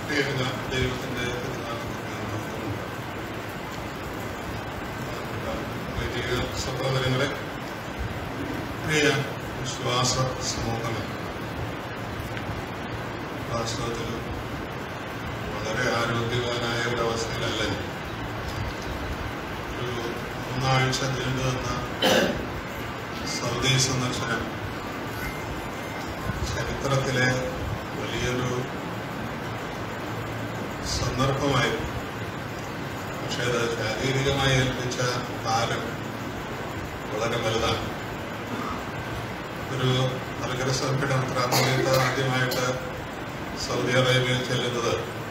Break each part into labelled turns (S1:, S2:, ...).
S1: പ്രിയപ്പെട്ട ദൈവത്തിന്റെ തിരുനാമത്തിന് വൈദിക സഹോദരങ്ങളെ പ്രിയ വിശ്വാസ സമൂഹങ്ങൾ വാസ്തവത്തിൽ വളരെ ആരോഗ്യവാനായ ഒരു അവസ്ഥയിലല്ല ഞാൻ. ഒരു മൂന്നാഴ്ച നീണ്ടു നിന്ന സൗദി സന്ദർശനം ചരിത്രത്തിലെ വലിയൊരു സന്ദർഭമായിരുന്നു പക്ഷെ അത് ശാരീരികമായി ഏൽപ്പിച്ച ഭാരം വളരെ വലുതാണ് ഒരു മലകര സഭയുടെ മെത്രാപ്പൊലീത്ത ആദ്യമായിട്ട് സൗദി അറേബ്യയിൽ ചെല്ലുന്നത്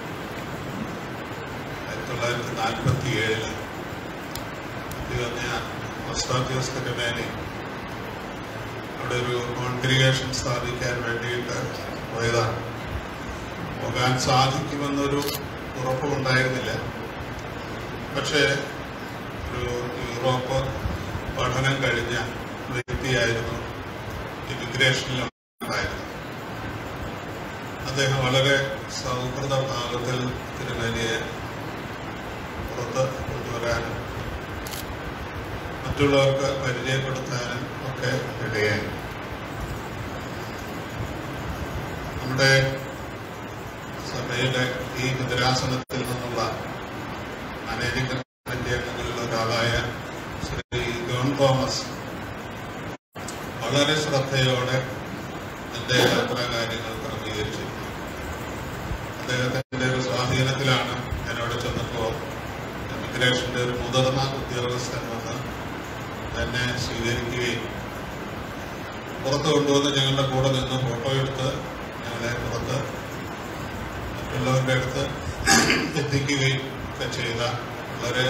S1: ആയിരത്തി തൊള്ളായിരത്തി നാൽപ്പത്തി ഏഴില് ഒസ്താദ്യോസ് തിരുമേനി അവിടെ ഒരു കോൺഗ്രിഗേഷൻ സ്ഥാപിക്കാൻ വേണ്ടിയിട്ട് പോയതാണ് പോകാൻ സാധിക്കുമെന്നൊരു ഉറപ്പുണ്ടായിരുന്നില്ല പക്ഷേ ഒരു യൂറോപ്പ് പഠനം കഴിഞ്ഞ വ്യക്തിയായിരുന്നു ഇമിഗ്രേഷനിലുണ്ടായിരുന്നത് അദ്ദേഹം വളരെ സൗഹൃദ ഭാവത്തിൽ തിരുമേനിയെ പുറത്ത് കൊണ്ടുവരാനും മറ്റുള്ളവർക്ക് പരിചയപ്പെടുത്താനും ഒക്കെ ഇടയായി നമ്മുടെ സഭയുടെ ഈ മുദ്രാസനത്തിൽ നിന്നുള്ള മാനേജിംഗ് കമ്മിറ്റി അംഗങ്ങളിൽ ഒരാളായ ശ്രീ ജോൺ തോമസ് വളരെ ശ്രദ്ധയോടെ എന്റെ യാത്രാ കാര്യങ്ങൾ ക്രമീകരിച്ചിരുന്നു അദ്ദേഹത്തിന്റെ ഒരു സ്വാധീനത്തിലാണ് എന്നോട് ചെന്നപ്പോൾ ഇമിഗ്രേഷന്റെ ഒരു മുതിർന്ന ഉദ്യോഗസ്ഥൻ വന്ന് എന്നെ സ്വീകരിക്കുകയും പുറത്ത് കൊണ്ടുവന്ന് ഞങ്ങളുടെ കൂടെ നിന്ന് ഫോട്ടോ എടുത്ത് ഞങ്ങളെ പുറത്ത് മറ്റുള്ളവരുടെ അടുത്ത് എത്തിക്കുകയും ഒക്കെ ചെയ്ത വളരെ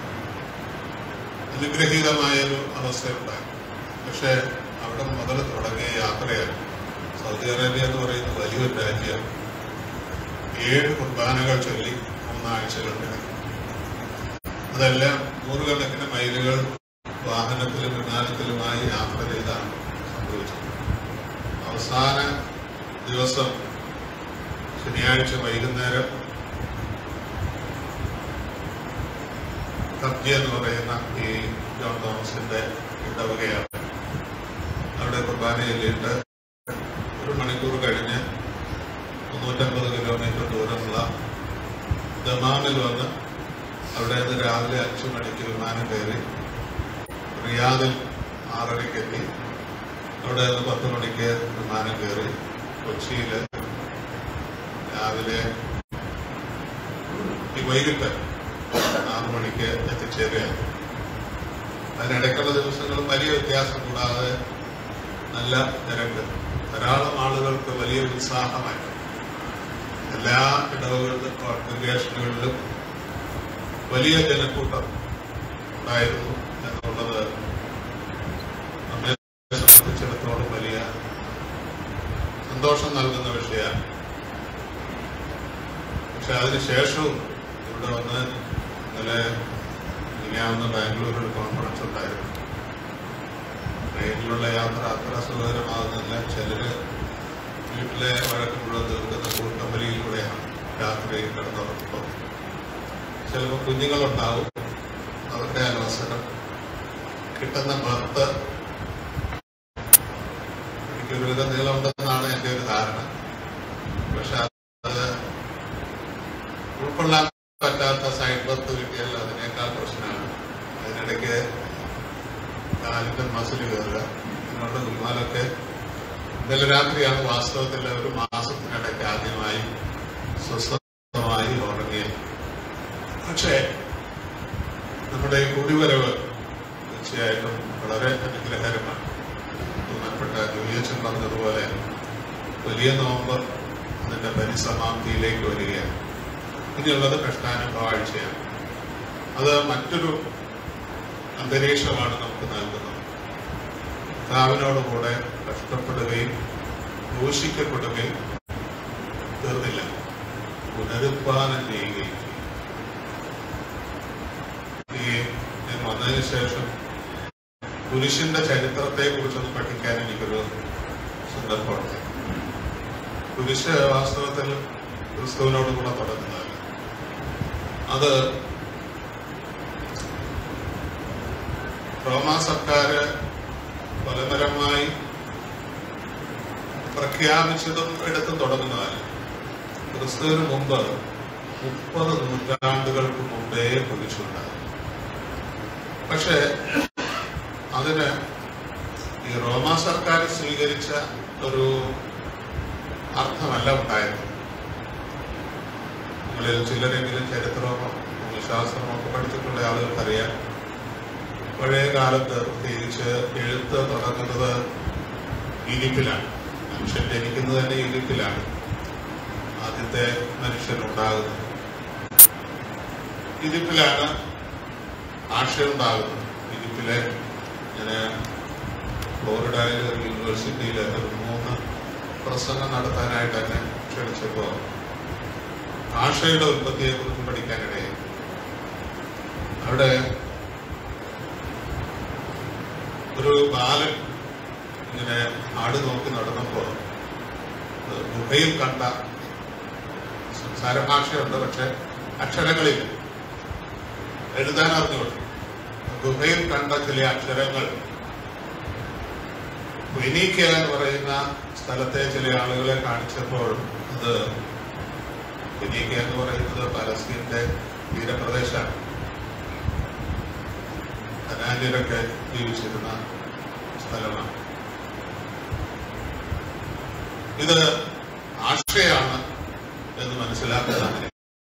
S1: അനുഗ്രഹീതമായൊരു അവസ്ഥയുണ്ടായി പക്ഷേ അവിടെ മുതൽ തുടങ്ങിയ യാത്രയാണ് സൗദി അറേബ്യ എന്ന് പറയുന്ന വലിയൊരു രാജ്യമാണ് ഏഴ് കുർബാനകൾ ചൊല്ലി മൂന്നാഴ്ചകളുണ്ട് അതെല്ലാം നൂറുകണക്കിന് മൈലുകൾ വാഹനത്തിലും വിമാനത്തിലുമായി യാത്ര ചെയ്താണ് സംഭവിച്ചത് അവസാന ദിവസം ശനിയാഴ്ച വൈകുന്നേരം കബ്ജ എന്ന് പറയുന്ന ഈ ജോൺ തോമസിന്റെ ഇടവകയാണ് അവിടെ കുർബാന ചൊല്ലിയിട്ട് ഒരു മണിക്കൂർ കഴിഞ്ഞ് മുന്നൂറ്റമ്പത് കിലോമീറ്റർ ദൂരമുള്ള ദമാമിൽ വന്ന് അവിടെ നിന്ന് രാവിലെ അഞ്ചു മണിക്ക് വിമാനം കയറി റിയാദിൽ ആറരയ്ക്ക് എത്തി അവിടെ നിന്ന് പത്ത് മണിക്ക് വിമാനം കയറി കൊച്ചിയിൽ രാവിലെ ഈ വൈകിട്ട് ആറു മണിക്ക് എത്തിച്ചേരുകയാണ് അതിനിടയ്ക്കുള്ള ദിവസങ്ങളും വലിയ വ്യത്യാസം കൂടാതെ നല്ല തിരക്ക് ധാരാളം ആളുകൾക്ക് വലിയ ഉത്സാഹമായി എല്ലാ ഇടവുകളിലും കോൺഗ്രിഗേഷനുകളിലും വലിയ ജനക്കൂട്ടം ഉണ്ടായിരുന്നു എന്നുള്ളത് നമ്മെ സംബന്ധിച്ചിടത്തോളം വലിയ സന്തോഷം നൽകുന്ന വിഷയമാണ് പക്ഷെ അതിനുശേഷവും ഇവിടെ വന്ന് ഇന്നലെ ഇനിയാവുന്ന ബാംഗ്ലൂരിൽ ഒരു കോൺഫറൻസ് ഉണ്ടായിരുന്നു ട്രെയിനിലുള്ള യാത്ര അത്ര സുഖകരമാകുന്നില്ല ചിലര് വീട്ടിലെ വഴക്ക് മുഴുവൻ തീർക്കുന്ന കൂട്ടമ്പലിയിലൂടെയാണ് രാത്രി കിടന്നുറങ്ങുമ്പോൾ ചിലപ്പോൾ കുഞ്ഞുങ്ങളുണ്ടാവും അവരുടെ അവസരം കിട്ടുന്ന ബർത്ത് എനിക്കൊരു വിധ നീളമുണ്ടെന്നാണ് എൻ്റെ ഒരു ധാരണ പക്ഷെ അത് ഉൾക്കൊള്ളാൻ പറ്റാത്ത സൈഡ് ബർത്ത് കിട്ടിയാൽ അതിനേക്കാൾ പ്രശ്നമാണ് അതിനിടയ്ക്ക് കാലിന്റെ മസിൽ കയറുക ഇങ്ങോട്ട് ഗുൽമാലൊക്കെ ഇന്നലെ രാത്രിയാണ് വാസ്തവത്തിൽ ഒരു മാസത്തിനിടയ്ക്ക് ആദ്യമായി സ്വസ്ഥമായി ഉറങ്ങിയത് പക്ഷേ നമ്മുടെ ഈ കുടിവരവ് തീർച്ചയായിട്ടും വളരെ അനുഗ്രഹകരമാണ് ബഹുമാനപ്പെട്ട ജോലിയച്ചൻ പറഞ്ഞതുപോലെ വലിയ നോമ്പ് അതിന്റെ പരിസമാപ്തിയിലേക്ക് വരികയാണ് ഇനിയുള്ളത് കഷ്ടാനുഭവ ആഴ്ചയാണ് അത് മറ്റൊരു അന്തരീക്ഷമാണ് നമുക്ക് നൽകുന്നത് കർത്താവിനോടുകൂടെ കഷ്ടപ്പെടുകയും ദൂഷിക്കപ്പെടുകയും തീർന്നില്ല പുനരുത്പാദനം ചെയ്യുകയും ചെയ്യും ഈ ഞാൻ വന്നതിന് ശേഷം കുരിശിന്റെ ചരിത്രത്തെ കുറിച്ചൊന്ന് പഠിക്കാൻ എനിക്കൊരു സന്ദർഭമുണ്ട് കുരിശ് വാസ്തവത്തിൽ ക്രിസ്തുവിനോട് കൂടെ തുടങ്ങുന്നത് അത് റോമാ സർക്കാർ ഫലപരമായി പ്രഖ്യാപിച്ചതും എടുത്തും തുടങ്ങുന്നതല്ല ക്രിസ്തുവിന് മുമ്പ് മുപ്പത് നൂറ്റാണ്ടുകൾക്ക് മുമ്പേ കുറിച്ചുണ്ടായി പക്ഷേ അതിന് ഈ റോമാ സർക്കാർ സ്വീകരിച്ച ഒരു അർത്ഥമല്ല ഉണ്ടായത് നമ്മളിൽ ചിലരെങ്കിലും ചരിത്രമോ ഭൂമിശാസ്ത്രമോ ഒക്കെ പഠിച്ചിട്ടുള്ള ആളുകൾക്കറിയാം പഴയ കാലത്ത് പ്രത്യേകിച്ച് എഴുത്ത് തുടങ്ങുന്നത് ഈജിപ്തിലാണ് മനുഷ്യൻ ജനിക്കുന്നത് തന്നെ ഈജിപ്തിലാണ് ആദ്യത്തെ മനുഷ്യൻ ഉണ്ടാകുന്നത് ഈജിപ്തിലാണ് ഭാഷയുണ്ടാകുന്നത് ഈജിപ്തിലെ ഞാൻ ഫ്ലോറിഡയിലെ ഒരു യൂണിവേഴ്സിറ്റിയിൽ ഒരു മൂന്ന് പ്രസംഗം നടത്താനായിട്ട് എന്നെ ക്ഷണിച്ചപ്പോൾ ഭാഷയുടെ ഉൽപ്പത്തിയെ കുറിച്ച് പഠിക്കാനിടയായി അവിടെ ഒരു ബാലൻ ഇങ്ങനെ ആട് നോക്കി നടന്നപ്പോ ഗുഹയിൽ കണ്ട സംസാര ഭാഷയുണ്ട് പക്ഷെ അക്ഷരങ്ങളില്ല എഴുതാൻ അറിഞ്ഞുള്ളൂ ഗുഹയിൽ കണ്ട ചില അക്ഷരങ്ങൾ വെനീക്ക എന്ന് പറയുന്ന സ്ഥലത്തെ ചില ആളുകളെ കാണിച്ചപ്പോൾ അത് വെനീക്ക എന്ന് പറയുന്നത് പലസ്തീന്റെ തീരപ്രദേശമാണ് ധനാന്യരൊക്കെ ജീവിച്ചിരുന്ന സ്ഥലമാണ് ഇത് ആശയാണ് എന്ന് മനസ്സിലാക്കുന്നത് അങ്ങനെ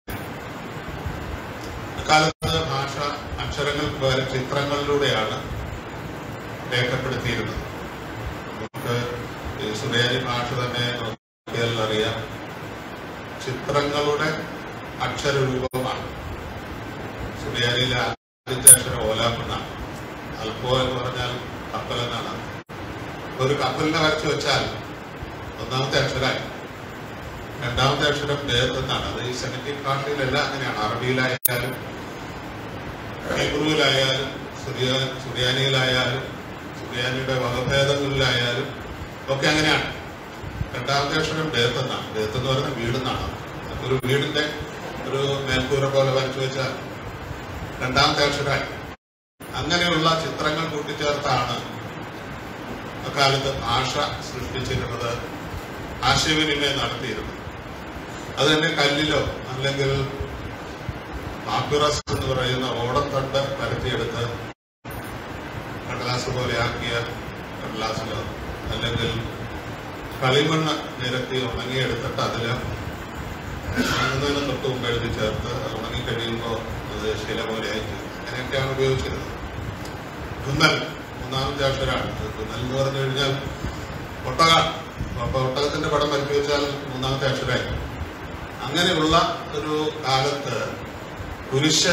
S1: അക്കാലത്ത് ഭാഷ അക്ഷരങ്ങൾക്ക് പകരം ചിത്രങ്ങളിലൂടെയാണ് രേഖപ്പെടുത്തിയിരുന്നത് നമുക്ക് ഈ സുറിയാനി ഭാഷ തന്നെ നോക്കിയാൽ അറിയാം ചിത്രങ്ങളുടെ അക്ഷരരൂപമാണ് സുറിയാനിയിലെ ആദ്യത്തെ അക്ഷരം ഓലാമെന്നാണ് അൽപ്പോ എന്ന് പറഞ്ഞാൽ കപ്പൽ എന്നാണ് ഒരു കപ്പലിനെ വരച്ചു വെച്ചാൽ ഒന്നാമത്തെ അക്ഷരമായി രണ്ടാമത്തെ അക്ഷരം ബേത്ത് എന്നാണ് അത് ഈ സെമറ്റിക് ഭാഷയിലെല്ലാം അങ്ങനെയാണ് അറബിയിലായാലും ഹീബ്രുവിലായാലും സുറിയ സുറിയാനിയിലായാലും സുറിയാനിയുടെ വകഭേദങ്ങളിലായാലും ഒക്കെ അങ്ങനെയാണ് രണ്ടാമത്തെ അക്ഷരം ബേത്ത് എന്നാണ് ബേത്ത് എന്ന് പറയുന്നത് വീടെന്നാണ് ഒരു വീടിന്റെ ഒരു മേൽക്കൂര പോലെ വരച്ചു വെച്ചാൽ രണ്ടാമത്തെ അക്ഷരമായി അങ്ങനെയുള്ള ചിത്രങ്ങൾ കൂട്ടിച്ചേർത്താണ് അക്കാലത്ത് ഭാഷ സൃഷ്ടിച്ചിരുന്നത് ആശയവിനിമയം നടത്തിയിരുന്നത് അത് തന്നെ കല്ലിലോ അല്ലെങ്കിൽ പാപ്പിറസ് എന്ന് പറയുന്ന ഓടത്തണ്ട് പരത്തിയെടുത്ത് കടലാസ് പോലെ ആക്കിയ കടലാസിലോ അല്ലെങ്കിൽ കളിമണ്ണ് നിരത്തി ഉണങ്ങിയെടുത്തിട്ട് അതില് ഉണങ്ങുന്നതിന് തൊട്ട് മുമ്പ് എഴുതി ചേർത്ത് അത് ഉണങ്ങിക്കഴിയുമ്പോൾ അത് ശില പോലെയായി തീരും. അങ്ങനെയൊക്കെയാണ് ഉപയോഗിച്ചിരുന്നത് തുന്നൽ മൂന്നാമത്തെ അക്ഷരമാണ് അത് തുന്നൽ എന്ന് പറഞ്ഞു കഴിഞ്ഞാൽ ഒട്ടക അപ്പൊ ഒട്ടകത്തിന്റെ പടം വരച്ചു വെച്ചാൽ മൂന്നാമത്തെ അക്ഷരമായി അങ്ങനെയുള്ള ഒരു കാലത്ത് കുരിശ്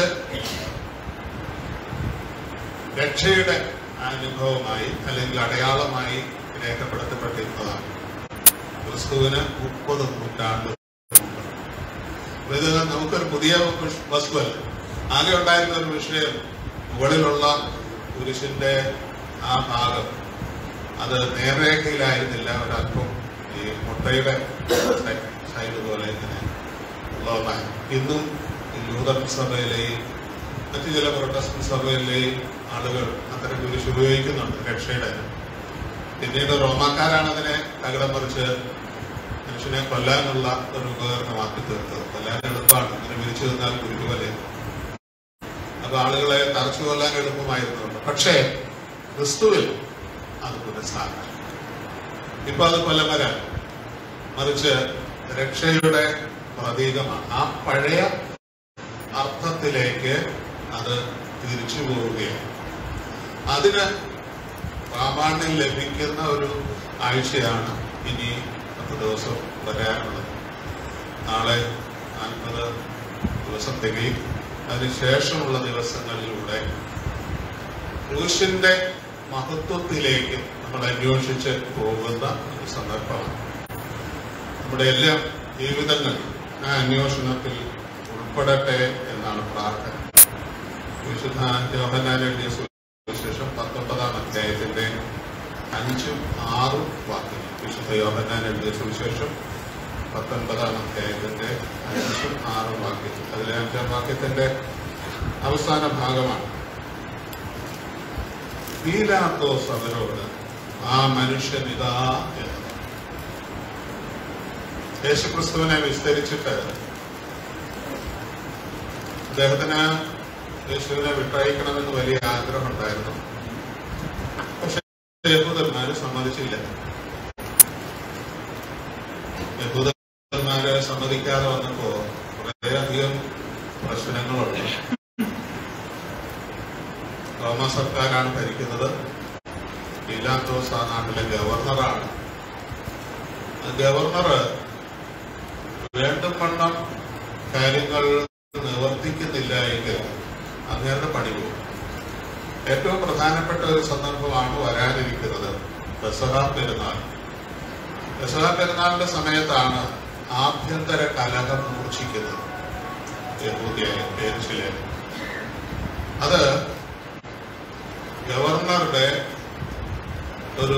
S1: രക്ഷയുടെ അനുഭവമായി അല്ലെങ്കിൽ അടയാളമായി രേഖപ്പെടുത്തപ്പെട്ടിരുന്നതാണ് ക്രിസ്തുവിന് മുപ്പത് നൂറ്റാണ്ട് മുമ്പ്. അപ്പൊ ഇത് നമുക്കൊരു പുതിയ വിഷ- വസ്തുവല്ല ആകെ ഉണ്ടായിരുന്ന ഒരു വിഷയം മുകളിലുള്ള കുരിശിന്റെ ആ ഭാഗം അത് നേർരേഖയിലായിരുന്നില്ല ഒരല്പം ഈ മുട്ടയുടെ സൈ- സൈഡ് പോലെ ഇങ്ങനെ ഉള്ളതാണ് ഇന്നും ഈ ലൂതർ സഭയിലെയും മറ്റു ചില പ്രൊട്ടസ്റ്റന്റ് സഭയിലെയും ആളുകൾ അത്തരം കുരിശ് ഉപയോഗിക്കുന്നുണ്ട് രക്ഷയുടെ പിന്നീട് റോമാക്കാരാണ് അതിനെ തകിടം മറിച്ച് മനുഷ്യനെ കൊല്ലാനുള്ള ഒരു ഉപകരണമാക്കി തീർത്തത് കൊല്ലാൻ എളുപ്പമാണ് ഇങ്ങനെ വിരിച്ചു നിന്നാൽ കുരുക്ക് പോലെ അപ്പൊ ആളുകളെ തറച്ചു കൊല്ലാൻ എളുപ്പമായിരുന്നുണ്ട് പക്ഷേ ക്രിസ്തുവിൽ അത് പുനഃസ്ഥാനം ഇപ്പൊ അത് കൊല്ലമരാൻ മറിച്ച് രക്ഷയുടെ പ്രതീകമാണ് ആ പഴയ അർത്ഥത്തിലേക്ക് അത് തിരിച്ചു പോവുകയാണ് അതിന് പ്രാമാണ്യം ലഭിക്കുന്ന ഒരു ആഴ്ചയാണ് ഇനി പത്ത് ദിവസം വരാനുള്ളത് നാളെ നാൽപ്പത് ദിവസം തികയും അതിനുശേഷമുള്ള ദിവസങ്ങളിലൂടെ ക്രൂശിന്റെ മഹത്വത്തിലേക്ക് നമ്മൾ അന്വേഷിച്ച് പോകുന്ന ഒരു സന്ദർഭമാണ് നമ്മുടെ എല്ലാ ജീവിതങ്ങൾ ആ അന്വേഷണത്തിൽ ഉൾപ്പെടട്ടെ എന്നാണ് പ്രാർത്ഥന വിശുദ്ധ യോഹന്നാൻ എഴുതിയ സുവിശേഷം പത്തൊമ്പതാം അധ്യായത്തിന്റെ അഞ്ചും ആറും വാക്യങ്ങൾ വിശുദ്ധ യോഹന്നാൻ എഴുതിയ സുവിശേഷം പത്തൊൻപതാം അധ്യായത്തിന്റെ അഞ്ചും ആറും വാക്യം അതിലെ അഞ്ചാം വാക്യത്തിന്റെ അവസാന ഭാഗമാണ് പീലാത്തോസ് അവരോട് ആ മനുഷ്യൻ ഇതാ എന്ന് യേശുക്രിസ്തുവിനെ വിസ്തരിച്ചിട്ട് അദ്ദേഹത്തിന് യേശുവിനെ വിട്ടയക്കണമെന്ന് വലിയ ആഗ്രഹമുണ്ടായിരുന്നു പക്ഷെ യഹൂദന്മാര് സമ്മതിച്ചില്ല യഹൂദന്മാരെ സമ്മതിക്കാതെ വന്നപ്പോ കുറേയധികം പ്രശ്നങ്ങളുണ്ട് റോമ സർക്കാരാണ് ഭരിക്കുന്നത് ഇല്ലാത്തോസ് ആ നാട്ടിലെ ഗവർണറാണ് ആ ഗവർണർ വേണ്ടും വണ്ണം കാര്യങ്ങൾ നിവർത്തിക്കുന്നില്ല എങ്കിൽ അങ്ങേരുടെ പണി പോകും ഏറ്റവും പ്രധാനപ്പെട്ട ഒരു സന്ദർഭമാണ് വരാനിരിക്കുന്നത് ദസറ പെരുന്നാൾ ദസറ പെരുന്നാളിന്റെ സമയത്താണ് ആഭ്യന്തര കലഹം മൂർച്ഛിക്കുന്നത് യഹൂദിയായ പേരിച്ചിലെ അത് ഗവർണറുടെ ഒരു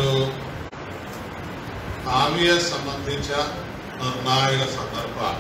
S1: ഭാവിയെ സംബന്ധിച്ച നിർണായക സന്ദർഭമാണ്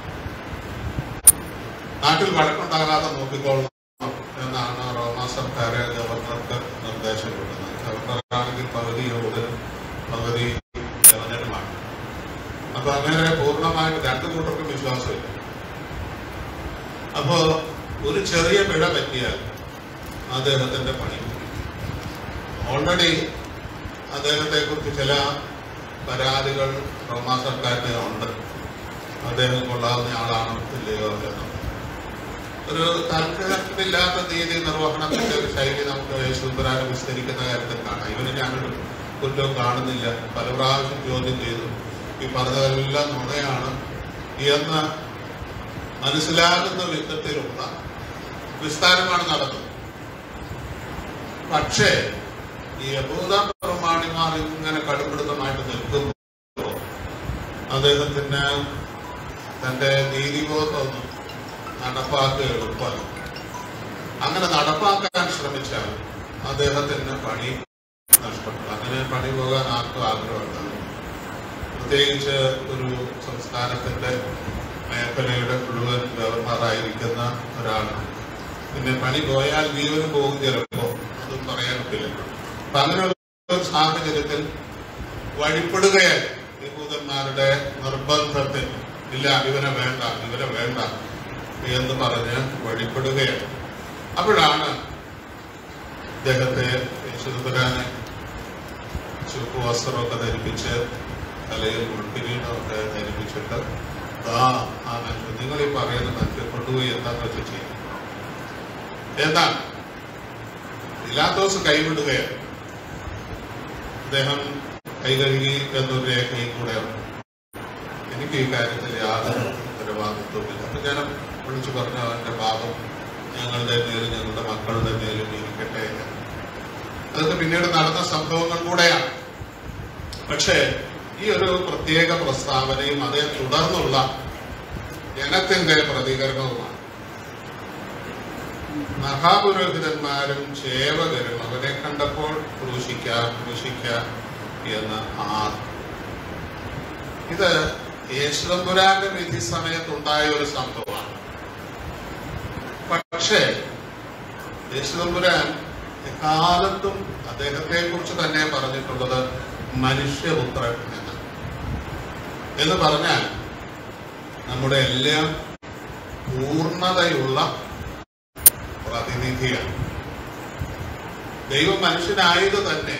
S1: നാട്ടിൽ വഴക്കുണ്ടാകാതെ നോക്കിക്കൊള്ളണം എന്നാണ് റോമ സർക്കാർ ഗവർണർക്ക് നിർദ്ദേശം കൊടുക്കുന്നത് ഗവർണറാണെങ്കിൽ പകുതി യോഗ്യനും പകുതി ഗവർണറുമാണ് അപ്പൊ അങ്ങനെ പൂർണ്ണമായിട്ട് രണ്ടു കൂട്ടർക്കും വിശ്വാസമില്ല അപ്പോ ഒരു ചെറിയ പിഴ പറ്റിയാൽ അദ്ദേഹത്തിന്റെ പണി ഓൾറെഡി അദ്ദേഹത്തെ കുറിച്ച് ചില പരാതികൾ റോമ സർക്കാരിന് ഉണ്ട് അദ്ദേഹം കൊള്ളാവുന്ന ആളാണോ ഇല്ലയോ എന്ന് ഒരു താല്പര്യമില്ലാത്ത നീതി നിർവഹണത്തിന്റെ ഒരു ശൈലി നമുക്ക് യേശുദരാനെ വിസ്തരിക്കുന്ന കാര്യത്തിൽ കാണാം ഇവന് ഞാനൊരു കുറ്റവും കാണുന്നില്ല പല പ്രാവശ്യം ചോദ്യം ചെയ്തു ഈ പറഞ്ഞതെല്ലാം നുണയാണ് എന്ന് മനസ്സിലാകുന്ന വിധത്തിലുള്ള വിസ്താരമാണ് നടന്നത് പക്ഷേ ഈ യഹൂദ പ്രമാണിമാർ ഇങ്ങനെ കടുപിടുത്തമായിട്ട് നിൽക്കുമ്പോൾ അദ്ദേഹത്തിന് തന്റെ നീതിബോധമൊന്നും നടപ്പാക്കുക എളുപ്പമല്ല അങ്ങനെ നടപ്പാക്കാൻ ശ്രമിച്ചാൽ അദ്ദേഹത്തിന് പണി നഷ്ടപ്പെടും അങ്ങനെ പണി പോകാൻ ആർക്കും ആഗ്രഹമുണ്ടാകും പ്രത്യേകിച്ച് ഒരു സംസ്ഥാനത്തിന്റെ മേഖലയുടെ മുഴുവൻ ഗവർണറായിരിക്കുന്ന ഒരാളാണ് പിന്നെ പണി പോയാൽ ജീവനും പോകും ചിലപ്പോ അതും പറയാൻ പറ്റില്ല അപ്പൊ അങ്ങനെ ഒരു സാഹചര്യത്തിൽ വഴിപ്പെടുകയായി യഹൂദന്മാരുടെ നിർബന്ധത്തിൽ ഇല്ല ഇവനെ വേണ്ട ഇവനെ വേണ്ട എന്ന് പറഞ്ഞ് വഴിപ്പെടുകയാണ് അപ്പോഴാണ് അദ്ദേഹത്തെ യേശുദുരാനെ ചുവപ്പ് വസ്ത്രമൊക്കെ ധരിപ്പിച്ച് തലയിൽ മുൾക്കിരീടമൊക്കെ ധരിപ്പിച്ചിട്ട് ആ ആ മനുഷ്യൻ നിങ്ങൾ ഈ പറയുന്ന മനുഷ്യൻ കൊണ്ടുപോയി എന്താന്ന് വെച്ച് ചെയ്യും എന്താണ് ഇല്ലാത്തോസ് കൈവിടുകയാണ് അദ്ദേഹം കൈ കഴുകി എന്നൊരു രേഖയിൽ കൂടെ എനിക്ക് ഈ കാര്യത്തിൽ യാതൊരു ഉത്തരവാദിത്വമില്ല അപ്പൊ ഞാൻ വിളിച്ചു പറഞ്ഞു അവന്റെ പാപം ഞങ്ങളുടെ മേലും ഞങ്ങളുടെ മക്കളുടെ മേലും ഇരിക്കട്ടെ എന്ന്. അതൊക്കെ പിന്നീട് നടന്ന സംഭവങ്ങൾ കൂടെയാണ് പക്ഷേ ഈ ഒരു പ്രത്യേക പ്രസ്താവനയും അതേ തുടർന്നുള്ള ജനത്തിന്റെ പ്രതികരണവുമാണ് മഹാപുരോഹിതന്മാരും സേവകരും അവനെ കണ്ടപ്പോൾ ക്രൂശിക്കാം ക്രൂശിക്കാം എന്ന് ആർ ഇത് യേശുദമ്പുരാന്റെ വിധി സമയത്തുണ്ടായ ഒരു സംഭവമാണ് പക്ഷേ യേശുദമ്പുരാൻ എക്കാലത്തും അദ്ദേഹത്തെ കുറിച്ച് തന്നെ പറഞ്ഞിട്ടുള്ളത് മനുഷ്യപുത്രൻ എന്ന് എന്ന് പറഞ്ഞാൽ നമ്മുടെ എല്ലാം പൂർണ്ണതയുള്ള പ്രതിനിധിയാണ് ദൈവം മനുഷ്യനായത് തന്നെ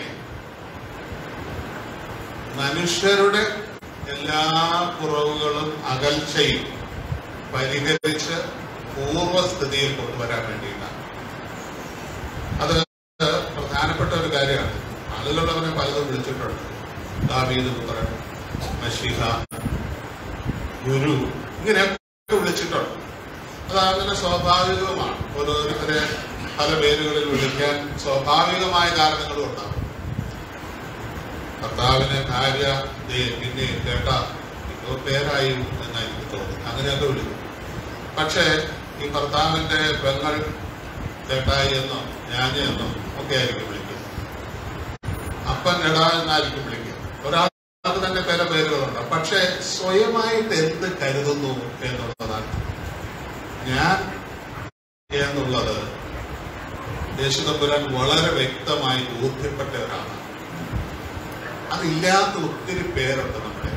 S1: മനുഷ്യരുടെ എല്ലാ കുറവുകളും അകൽച്ചയും പരിഹരിച്ച് പൂർവ്വസ്ഥിതിയിൽ കൊണ്ടുവരാൻ വേണ്ടിയിട്ടാണ് അത് പ്രധാനപ്പെട്ട ഒരു കാര്യമാണ് ആളുകൾ അവനെ പലതും വിളിച്ചിട്ടുണ്ട് ദാവീദ് പുത്രൻ മഷിഹ ഗുരു ഇങ്ങനെയൊക്കെ വിളിച്ചിട്ടുണ്ട് അത് അങ്ങനെ സ്വാഭാവികമാണ് ഓരോരുത്തരെ പല പേരുകളിൽ വിളിക്കാൻ സ്വാഭാവികമായ കാരണങ്ങളും ഉണ്ടാകും ഭർത്താവിനെ ഭാര്യ ദേ പിന്നെ കേട്ട ഇപ്പോ പേരായി എന്ന് എനിക്ക് തോന്നി അങ്ങനെയൊക്കെ വിളിക്കും പക്ഷേ ഈ ഭർത്താവിന്റെ പെങ്ങൾ ചേട്ടായി എന്നോ ഞാനി എന്നോ ഒക്കെ ആയിരിക്കും വിളിക്കുന്നത് അപ്പൻ എടാ എന്നായിരിക്കും വിളിക്കുക ഒരാൾക്ക് അവർക്ക് തന്നെ പല പേരുകളുണ്ട് പക്ഷെ സ്വയമായിട്ട് എന്ത് കരുതുന്നു എന്നുള്ളതാണ് ഞാൻ എന്നുള്ളത് യേശുദമ്പുരാൻ വളരെ വ്യക്തമായി ബോധ്യപ്പെട്ട ഒരാളാണ് അതില്ലാത്ത ഒത്തിരി പേരുണ്ട് നമ്മുടെ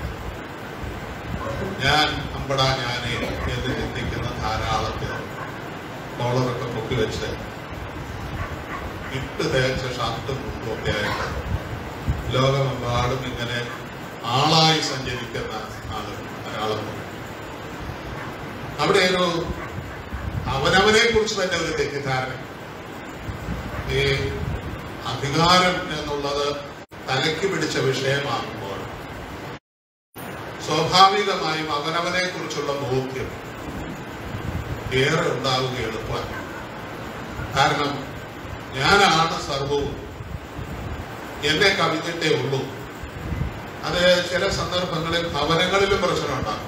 S1: ഞാൻ അമ്പടാ ഞാനേ എന്ന് ചിന്തിക്കുന്ന ധാരാളം പേർ കോളറൊക്കെ പൊക്കി വെച്ച് ഇട്ട് തേച്ച ഷർട്ടും മുണ്ടും ഒക്കെ ആയിട്ട് ലോകമെമ്പാടും ഇങ്ങനെ ആളായി സഞ്ചരിക്കുന്ന ആളുകൾ ധാരാളം പേർ. അവിടെ ഒരു അവനവനെ കുറിച്ച് തന്നെ ഒരു തെറ്റിദ്ധാരണ ഈ അധികാരം എന്നുള്ളത് തലയ്ക്ക് പിടിച്ച വിഷയമാകുമ്പോൾ സ്വാഭാവികമായും അവനവനെ കുറിച്ചുള്ള ബോധ്യം ഏറെ ഉണ്ടാവുക എളുപ്പമാണ് കാരണം ഞാനാണ് സർവവും എന്നെ കവിഞ്ഞിട്ടേ ഉള്ളൂ അത് ചില സന്ദർഭങ്ങളിൽ ഭവനങ്ങളിലും പ്രശ്നമുണ്ടാകും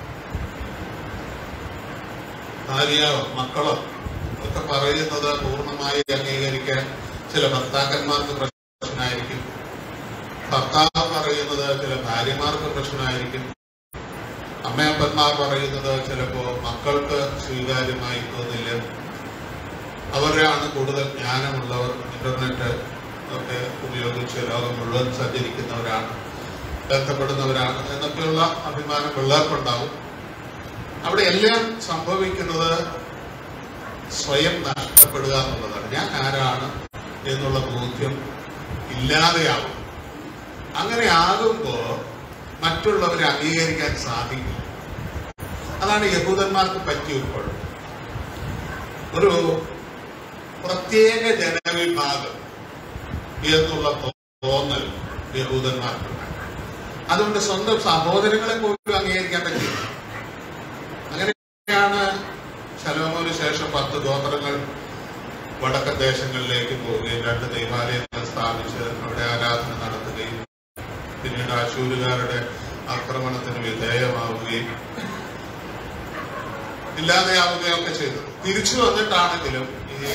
S1: ഭാര്യയോ മക്കളോ ഒക്കെ പറയുന്നത് പൂർണ്ണമായി അംഗീകരിക്കാൻ ചില ഭർത്താക്കന്മാർക്ക് പ്രശ്നമായിരിക്കും ഭർത്താവ് പറയുന്നത് ചില ഭാര്യമാർക്ക് പ്രശ്നമായിരിക്കും അമ്മയപ്പന്മാർ പറയുന്നത് ചിലപ്പോ മക്കൾക്ക് സ്വീകാര്യമായി തോന്നില്ല അവരാണ് കൂടുതൽ ജ്ഞാനമുള്ളവർ ഇന്റർനെറ്റ് ഒക്കെ ഉപയോഗിച്ച് ലോകം മുഴുവൻ സഞ്ചരിക്കുന്നവരാണ് ബന്ധപ്പെടുന്നവരാണ് എന്നൊക്കെയുള്ള അഭിമാനം പിള്ളേർക്കുണ്ടാവും അവിടെ എല്ലാം സംഭവിക്കുന്നത് സ്വയം നഷ്ടപ്പെടുക എന്നുള്ളതാണ് ഞാൻ ആരാണ് എന്നുള്ള ബോധ്യം ഇല്ലാതെയാവും അങ്ങനെ ആകുമ്പോ മറ്റുള്ളവരെ അംഗീകരിക്കാൻ സാധിക്കും അതാണ് യഹൂദന്മാർക്ക് പറ്റിയ ഒരു കുഴപ്പം ഒരു പ്രത്യേക ജനവിഭാഗം എന്നുള്ള തോന്നൽ യഹൂദന്മാർക്കുണ്ട് അതുകൊണ്ട് സ്വന്തം സഹോദരങ്ങളെ പോലും അംഗീകരിക്കാൻ പറ്റില്ല അങ്ങനെയാണ് ശലോമോന് ശേഷം പത്ത് ഗോത്രങ്ങൾ വടക്കൻ ദേശങ്ങളിലേക്ക് പോവുകയും രണ്ട് ദൈവാലയങ്ങൾ സ്ഥാപിച്ച് അവിടെ ആരാധന നടത്തുകയും പിന്നീട് അശൂരുകാരുടെ ആക്രമണത്തിന് വിധേയമാവുകയും ഇല്ലാതെയാവുകയൊക്കെ ചെയ്തു തിരിച്ചു വന്നിട്ടാണെങ്കിലും ഈ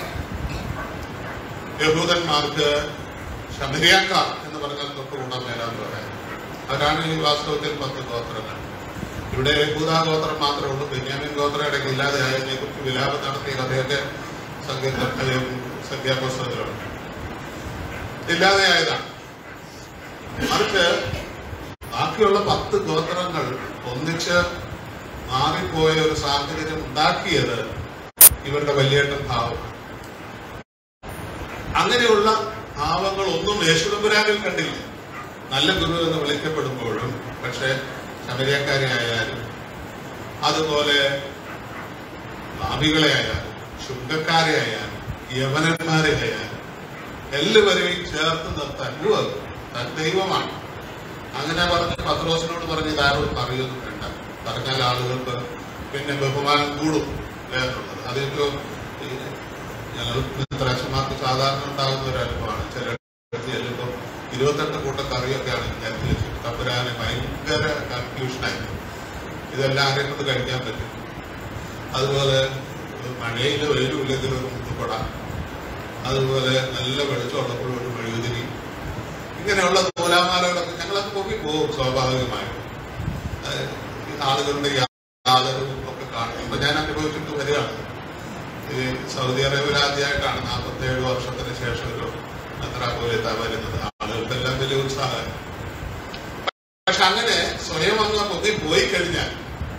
S1: യഹൂദന്മാർക്ക് ശമരിയാക്കാർ എന്ന് പറഞ്ഞാൽ തൊട്ടുകൂടാൻ മേലാന്ന് പറയാം അവരാണ് ഈ വാസ്തവത്തിൽ പത്ത് ഗോത്രങ്ങൾ ഇവിടെ യഹൂദാ ഗോത്രം മാത്രമേ ഉള്ളൂ ബെന്യാമിൻ ഗോത്രം ഇടയ്ക്ക് ഇല്ലാതെയായതിനെ കുറിച്ച് വിലാപം നടത്തിയ കഥയൊക്കെ സങ്കീർത്ത സംഖ്യാപുസ്തകത്തിലുണ്ട് ഇല്ലാതെയായതാണ് മറിച്ച് ബാക്കിയുള്ള പത്ത് ഗോത്രങ്ങൾ ഒന്നിച്ച് മാറിപ്പോയ ഒരു സാഹചര്യം ഉണ്ടാക്കിയത് ഇവരുടെ വലിയേട്ടൻ ഭാവമാണ് അങ്ങനെയുള്ള ഭാവങ്ങളൊന്നും യേശുദമ്പുരാനിൽ കണ്ടില്ല നല്ല ഗുരു എന്ന് വിളിക്കപ്പെടുമ്പോഴും പക്ഷെ ശബരിയക്കാരെ ആയാലും അതുപോലെ ഭാവികളെ ആയാലും ശുദ്ധക്കാരെ ആയാലും യവനന്മാരെ ആയാലും എല്ലാവരെയും ചേർത്ത് നിർത്താൻ ഉവ്വ് താൻ ദൈവമാണ് അങ്ങനെ പറഞ്ഞ് പത്രോസിനോട് പറഞ്ഞ് ഇതാരോട് പറയുന്നു വേണ്ട പറഞ്ഞാൽ ആളുകൾക്ക് പിന്നെ ബഹുമാനം കൂടും എന്നുള്ളത് അതിപ്പോ ഈ ഞങ്ങൾ ത്രേശന്മാർക്ക് സാധാരണ ഉണ്ടാകുന്ന ഒരു അനുഭവമാണ് ചില ചെല്ലുമ്പോൾ ഇരുപത്തെട്ട് കൂട്ട കറിയൊക്കെയാണ് നിരത്തി വെച്ചിട്ട് തമ്പുരാനെ ഭയങ്കര കൺഫ്യൂഷനായി ഇതെല്ലാം ആരെയും കൊണ്ട് കഴിക്കാൻ പറ്റും അതുപോലെ മഴയിൽ വെയിലുമില്ലെങ്കിൽ ഒരു മുത്തുകൊട അതുപോലെ നല്ല വെളിച്ചമുള്ളപ്പോൾ ഒരു മെഴുകുതിരി ഇങ്ങനെയുള്ള നൂലാമാലകളൊക്കെ ഞങ്ങളൊക്കെ പൊങ്ങി പോകും സ്വാഭാവികമായും അത് ഈ ആളുകളുടെ യാതൊരു ഒക്കെ കാണും ഇപ്പൊ ഞാൻ അനുഭവിച്ചിട്ട് വരികയാണ് ഈ സൗദി അറേബ്യയിൽ ആദ്യമായിട്ടാണ് നാൽപ്പത്തേഴ് വർഷത്തിന് ശേഷം ഒരു മെത്രാപോലിത്ത വരുന്നത് ആളുകൾക്കെല്ലാം വലിയ ഉത്സാഹം പക്ഷെ അങ്ങനെ സ്വയം അങ്ങ് പൊങ്ങി പോയി കഴിഞ്ഞാൽ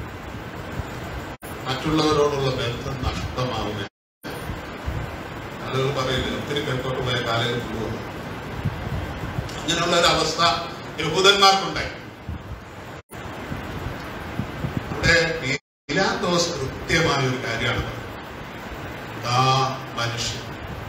S1: മറ്റുള്ളവരോടുള്ള ബന്ധം നഷ്ടമാവുക ആളുകൾ പറയില്ല ഒത്തിരി പെട്ടോട്ട് പോയ കാലയിൽ പോകുന്നു അങ്ങനെയുള്ള ഒരു അവസ്ഥ യഹൂദന്മാർക്കുണ്ടായി അവിടെ പീലാത്തോസ് കൃത്യമായ ഒരു കാര്യമാണ് പറഞ്ഞത്. ആ മനുഷ്യൻ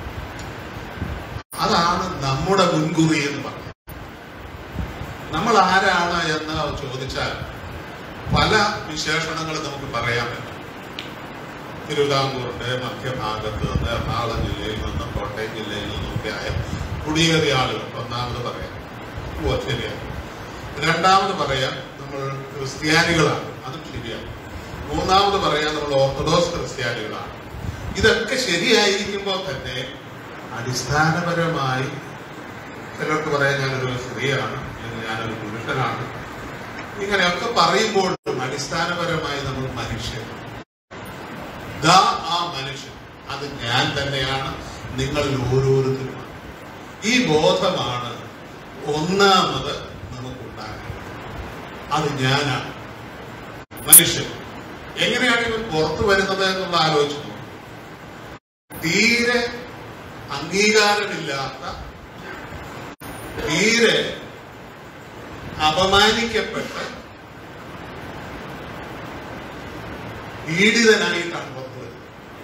S1: അതാണ് നമ്മുടെ മുൻകുറി എന്ന് പറഞ്ഞത് നമ്മൾ ആരാണ് എന്ന് ചോദിച്ചാൽ പല വിശേഷണങ്ങളും നമുക്ക് പറയാൻ പറ്റും തിരുവിതാംകൂറിന്റെ മധ്യഭാഗത്ത് നിന്ന് എറണാകുളം ജില്ലയിൽ നിന്നും കോട്ടയം ജില്ലയിൽ നിന്നൊക്കെ ആയ കുടിയേറിയ ആളുകൾ ഒന്നാമത് പറയാം ഓ ശരിയാണ് രണ്ടാമത് പറയാം നമ്മൾ ക്രിസ്ത്യാനികളാണ് അതും ശരിയാണ് മൂന്നാമത് പറയാം നമ്മൾ ഓർത്തഡോക്സ് ക്രിസ്ത്യാനികളാണ് ഇതൊക്കെ ശരിയായിരിക്കുമ്പോൾ തന്നെ അടിസ്ഥാനപരമായി ചിലർക്ക് പറയാൻ ഞാനൊരു സ്ത്രീയാണ് അല്ലെങ്കിൽ ഞാനൊരു പുരുഷനാണ് ഇങ്ങനെയൊക്കെ പറയുമ്പോഴും അടിസ്ഥാനപരമായി നമ്മൾ മനുഷ്യൻ ദാ ആ മനുഷ്യൻ അത് ഞാൻ തന്നെയാണ് നിങ്ങളിൽ ഓരോരുത്തരുമാണ് ഈ ബോധമാണ് ഒന്നാമത് നമുക്കുണ്ടാകുന്നത് അത് ഞാനാണ് മനുഷ്യൻ എങ്ങനെയാണ് ഇവൻ പുറത്തു വരുന്നത് എന്നുള്ള ആലോചിച്ചു തീരെ അംഗീകാരമില്ലാത്ത തീരെ അപമാനിക്കപ്പെട്ട് പീഡിതനായിട്ടാണ് പുറത്തു വരുന്നത്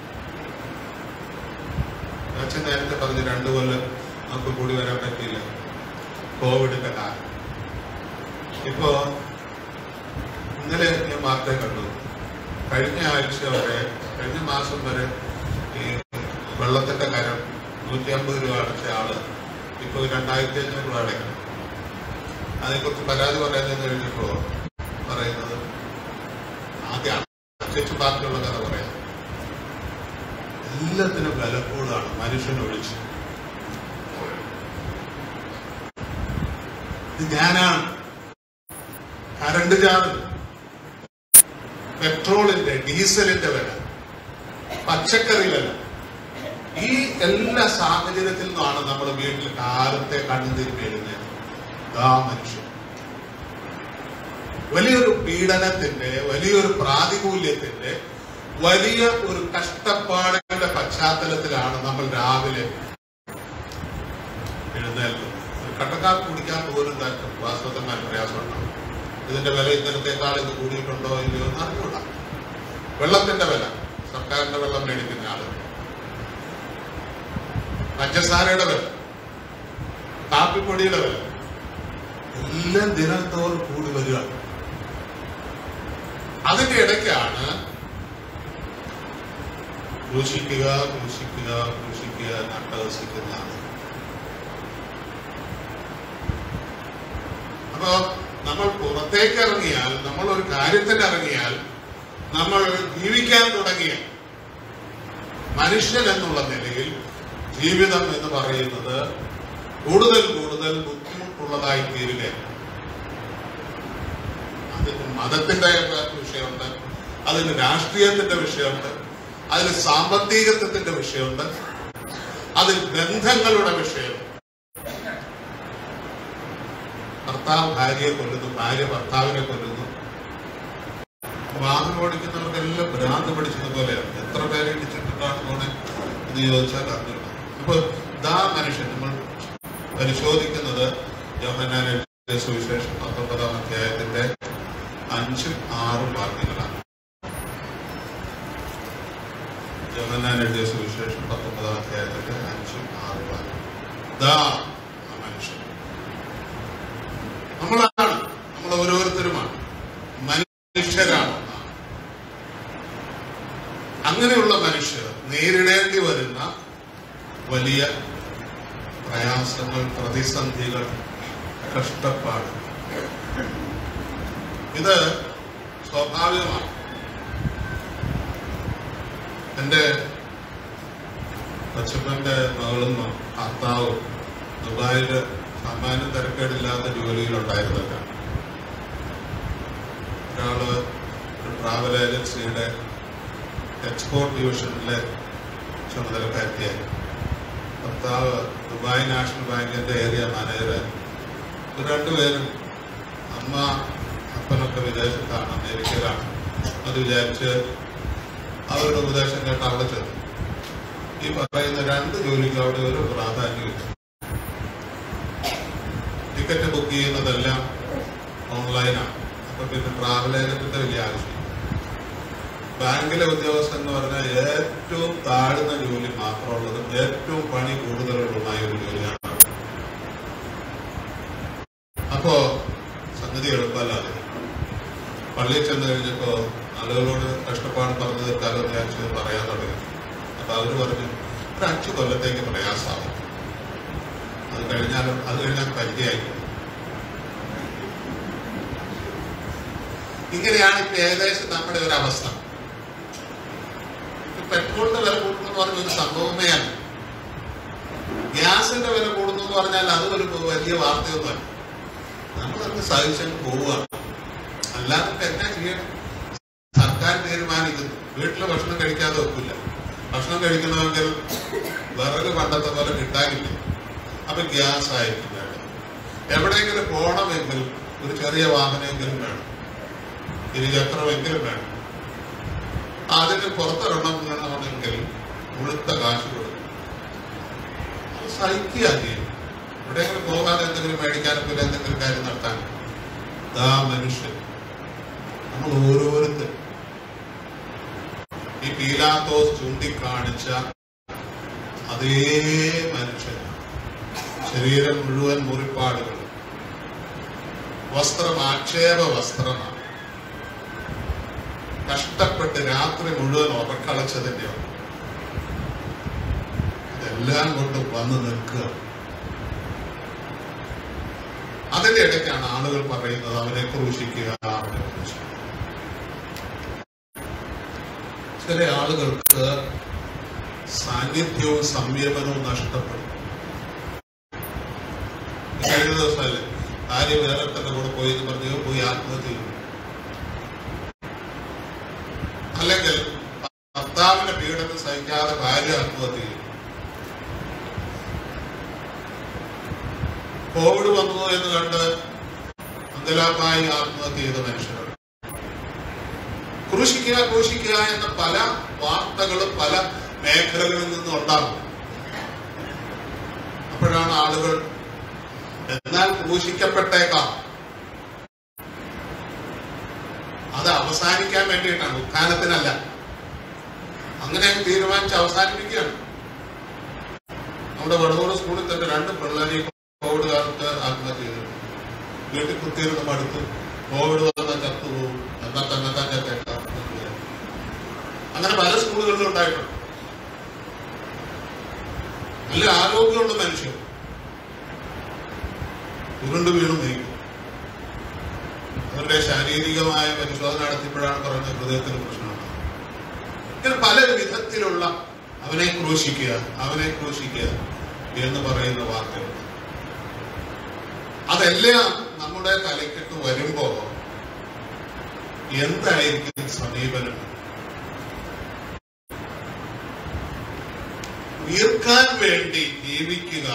S1: അച്ഛൻ നേരത്തെ പറഞ്ഞ് രണ്ടു കൊല്ലം നമുക്ക് കൂടി വരാൻ പറ്റിയില്ല കോവിഡിന്റെ കാലം ഇപ്പോ ഇന്നലെ ഞാൻ വാർത്ത കണ്ടു കഴിഞ്ഞ ആഴ്ച വരെ കഴിഞ്ഞ മാസം വരെ ഈ വെള്ളത്തിന്റെ കരം നൂറ്റി അമ്പത് രൂപ അടച്ച ആള് ഇപ്പൊ രണ്ടായിരത്തി അഞ്ഞൂറ് രൂപ അടയ്ക്കണം അതിനെക്കുറിച്ച് പരാതി പറയാനെന്ന് കഴിഞ്ഞപ്പോ പറയുന്നത് ആദ്യം അച്ഛൻ ബാക്കിയുള്ള കഥ പറയാം എല്ലാത്തിനും വില കൂടുതലാണ് മനുഷ്യനെ ഒഴിച്ച് ഇത് ഞാനാണ് കറണ്ട് ചാർജ് പെട്രോളിന്റെ ഡീസലിന്റെ വില പച്ചക്കറി വില ഈ എല്ലാ സാഹചര്യത്തിൽ നിന്നാണ് നമ്മൾ വീട്ടിൽ കാലത്തെ കണ്ണുതിരിഞ്ഞ് എഴുന്നേറ്റ് ആ മനുഷ്യൻ വലിയൊരു പീഡനത്തിന്റെ വലിയൊരു പ്രാതികൂല്യത്തിന്റെ വലിയ ഒരു കഷ്ടപ്പാടിന്റെ പശ്ചാത്തലത്തിലാണ് നമ്മൾ രാവിലെ എഴുന്നേൽക്കുന്നത് ഒരു കട്ടക്കാർ കുടിക്കാൻ പോലും തന്നെ വാസ്തവത്തന്മാർ പ്രയാസമുണ്ടാവും ഇതിന്റെ വില ഇന്നലത്തേക്കാൾ ഇത് കൂടിയിട്ടുണ്ടോ ഇല്ലയോ എന്ന് അറിഞ്ഞൂടാ വെള്ളത്തിന്റെ വില സർക്കാരിന്റെ വെള്ളം മേടിക്കുന്ന ആള് പഞ്ചസാരയുടെ വില കാപ്പിപ്പൊടിയുടെ വില എല്ലാം ദിനത്തോറും കൂടി വരികയാണ് അതിന്റെ ഇടയ്ക്കാണ് ക്രൂശിക്കുക ക്രൂശിക്കുക ക്രൂശിക്കുക നട്ടവസിക്കുന്ന ആള് അപ്പോ നമ്മൾ പുറത്തേക്ക് ഇറങ്ങിയാൽ നമ്മൾ ഒരു കാര്യത്തിന് ഇറങ്ങിയാൽ നമ്മൾ ജീവിക്കാൻ തുടങ്ങിയാൽ മനുഷ്യൻ എന്നുള്ള നിലയിൽ ജീവിതം എന്ന് പറയുന്നത് കൂടുതൽ കൂടുതൽ ബുദ്ധിമുട്ടുള്ളതായി തീരുകയാണ് അതിന് മതത്തിന്റെ വിഷയമുണ്ട് അതിന് രാഷ്ട്രീയത്തിന്റെ വിഷയമുണ്ട് അതിന് സാമ്പത്തികത്വത്തിന്റെ വിഷയമുണ്ട് അതിൽ ബന്ധങ്ങളുടെ വിഷയമുണ്ട് ഭർത്താവ് ഭാര്യയെ കൊല്ലുന്നു ഭാര്യ ഭർത്താവിനെ കൊല്ലുന്നു വാഹനം ഓടിക്കുന്നവർക്കെല്ലാം ഭ്രാന്ത് പിടിച്ചതുപോലെയാണ് എത്ര പേരെ ഇടിച്ചിട്ടുണ്ടാണ് പോണെ എന്ന് ചോദിച്ചാൽ അറിഞ്ഞില്ല അപ്പൊ ദാ മനുഷ്യൻ നമ്മൾ പരിശോധിക്കുന്നത് യോഹന്നാൻ എഴുതിയ സുവിശേഷം പത്തൊമ്പതാം അധ്യായത്തിന്റെ അഞ്ചും ആറും വാക്യങ്ങളാണ് യോഹന്നാൻ എഴുതിയ സുവിശേഷം പത്തൊമ്പതാം അധ്യായത്തിന്റെ അഞ്ചും ആറും വാക്യം ദാ ആ മനുഷ്യൻ നമ്മളാണ് നമ്മൾ ഓരോരുത്തരുമാണ് മനുഷ്യരാണ് അങ്ങനെയുള്ള മനുഷ്യർ നേരിടേണ്ടി വരുന്ന വലിയ പ്രയാസങ്ങൾ പ്രതിസന്ധികൾ കഷ്ടപ്പാട് ഇത് സ്വാഭാവികമാണ് എന്റെ കൊച്ചപ്പന്റെ മകളും ഭർത്താവും ദുബായില് സാമാന്യം തിരക്കേടില്ലാത്ത ജോലിയിലുണ്ടായിരുന്നവരാണ് ഒരാള് ഒരു ട്രാവൽ ഏജൻസിയുടെ എക്സ്പോർട്ട് ഡിവിഷനിലെ ചുമതലക്കാരിയായി ഭർത്താവ് ദുബായ് നാഷണൽ ബാങ്കിന്റെ ഏരിയ മാനേജർ രണ്ടുപേരും അമ്മ അപ്പനൊക്കെ വിദേശത്താണ് അമേരിക്കയിലാണ് അത് വിചാരിച്ച് അവരുടെ ഉപദേശം കേട്ട് അവിടെ ചെന്നു ഈ പറയുന്ന രണ്ട് ജോലിക്ക് അവിടെ ഒരു പ്രാധാന്യമില്ല ടിക്കറ്റ് ബുക്ക് ചെയ്യുന്നതെല്ലാം ഓൺലൈനാണ് അപ്പൊ പിന്നെ ട്രാവൽ ഏജന്റിന്റെ വലിയ ആവശ്യം ബാങ്കിലെ ഉദ്യോഗസ്ഥൻ എന്ന് പറഞ്ഞാൽ ഏറ്റവും താഴ്ന്ന ജോലി മാത്രമുള്ളതും ഏറ്റവും പണി കൂടുതലുള്ളതുമായ ഒരു ജോലിയാണ് അപ്പോ സംഗതി എളുപ്പമല്ലാതെ പള്ളിയിൽ ചെന്ന് കഴിഞ്ഞപ്പോ ആളുകളോട് കഷ്ടപ്പാട് പറഞ്ഞു തീർക്കാലോ എന്ന് വിചാരിച്ച് പറയാൻ തുടങ്ങി അപ്പൊ അവര് പറഞ്ഞു ഒരു അഞ്ചു കൊല്ലത്തേക്ക് പ്രയാസമാവും അത് കഴിഞ്ഞാലും അത് കഴിഞ്ഞാൽ പരിചയമായി ഇങ്ങനെയാണ് ഇപ്പൊ ഏകദേശം നമ്മുടെ ഒരു അവസ്ഥ ഇപ്പൊ പെട്രോളിന്റെ വില കൂടുന്നു എന്ന് പറഞ്ഞ ഒരു സംഭവമേ അല്ല ഗ്യാസിന്റെ വില കൂടുന്നു എന്ന് പറഞ്ഞാൽ അത് ഒരു വലിയ വാർത്തയൊന്നുമല്ല നമ്മളൊക്കെ സഹിച്ചങ്ങ് പോവുകയാണ് അല്ലാതെ ഇപ്പൊ എന്നാ ചെയ്യണം സർക്കാർ തീരുമാനിക്കുന്നു വീട്ടില് ഭക്ഷണം കഴിക്കാതെ ഒക്കില്ല ഭക്ഷണം കഴിക്കണമെങ്കിൽ വിറക് പണ്ടത്തെ പോലെ കിട്ടാനില്ല അപ്പൊ ഗ്യാസ് ആയിരിക്കും വേണം എവിടെയെങ്കിലും പോകണമെങ്കിൽ ഒരു ചെറിയ വാഹനമെങ്കിലും വേണം ഇരുചക്രമെങ്കിലും വേണം അതിന് പുറത്തിറങ്ങണമെങ്കിൽ മുഴുത്ത കാശ് കൊടുക്കും അത് സഹിക്കുക ചെയ്യും എവിടെയെങ്കിലും പോകാതെ എന്തെങ്കിലും മേടിക്കാനൊക്കെ എന്തെങ്കിലും കാര്യം നടത്താൻ ദാ മനുഷ്യൻ നമ്മൾ ഓരോരുത്തർ ഈ പീലാത്തോസ് ചൂണ്ടിക്കാണിച്ച അതേ മനുഷ്യൻ ശരീരം മുഴുവൻ മുറിപ്പാടുകൾ വസ്ത്രം ആക്ഷേപ വസ്ത്രമാണ് കഷ്ടപ്പെട്ട് രാത്രി മുഴുവൻ ഉറക്കളച്ചതിന്റെ ഇതെല്ലാം കൊണ്ട് വന്ന് നിൽക്കുക അതിന്റെ ഇടയ്ക്കാണ് ആളുകൾ പറയുന്നത് അവനെ ക്രൂശിക്കുക അവനെ ക്രൂശിക്കുക ചില ആളുകൾക്ക് സാന്നിധ്യവും സംയമനവും നഷ്ടപ്പെടും കഴിഞ്ഞ ദിവസമല്ലേ ഭാര്യ വേറെ തന്നെ കൂടെ പോയി എന്ന് പറഞ്ഞു പോയി ആത്മഹത്യ ചെയ്തു അല്ലെങ്കിൽ ഭർത്താവിന്റെ പീഡനം സഹിക്കാതെ ഭാര്യ ആത്മഹത്യ ചെയ്തു കോവിഡ് വന്നു എന്ന് കണ്ട് അന്തലാമായി ആത്മഹത്യ ചെയ്ത മനുഷ്യരുണ്ട് ക്രൂശിക്കുക ക്രൂശിക്കുക എന്ന പല വാർത്തകളും പല മേഖലകളിൽ നിന്നും ഉണ്ടാകും അപ്പോഴാണ് ആളുകൾ എന്നാൽ ക്രൂശിക്കപ്പെട്ടേക്കാം അത് അവസാനിക്കാൻ വേണ്ടിയിട്ടാണ് ഉത്ഥാനത്തിനല്ല അങ്ങനെ അങ്ങ് തീരുമാനിച്ച് അവസാനിപ്പിക്കുകയാണ് നമ്മുടെ വടവൂർ സ്കൂളിൽ തന്നെ രണ്ട് പിള്ളേരെ കോവിഡ് കാലത്ത് ആത്മഹത്യ ചെയ്തിട്ടുണ്ട് വീട്ടിൽ കുത്തിയിരുന്ന് മടുത്തു കോവിഡ് വന്നാൽ ചത്തുപോകും എന്നാൽ തന്നെ താൻ ചത്തേക്കാം അങ്ങനെ പല സ്കൂളുകളിലും ഉണ്ടായിട്ടുണ്ട് നല്ല ആരോഗ്യമുള്ള മനുഷ്യർ ഉരുണ്ട് വീണു നീക്കും അവരുടെ ശാരീരികമായ പരിശോധന നടത്തിയപ്പോഴാണ് പറഞ്ഞ ഹൃദയത്തിന് പ്രശ്നമുണ്ട് ഇങ്ങനെ പല വിധത്തിലുള്ള അവനെ ക്രൂശിക്കുക അവനെ ക്രൂശിക്കുക എന്ന് പറയുന്ന വാക്കുകൾ അതെല്ലാം നമ്മുടെ തലയ്ക്കിട്ട് വരുമ്പോ എന്തായിരിക്കും സമീപനം ഉയർക്കാൻ വേണ്ടി ജീവിക്കുക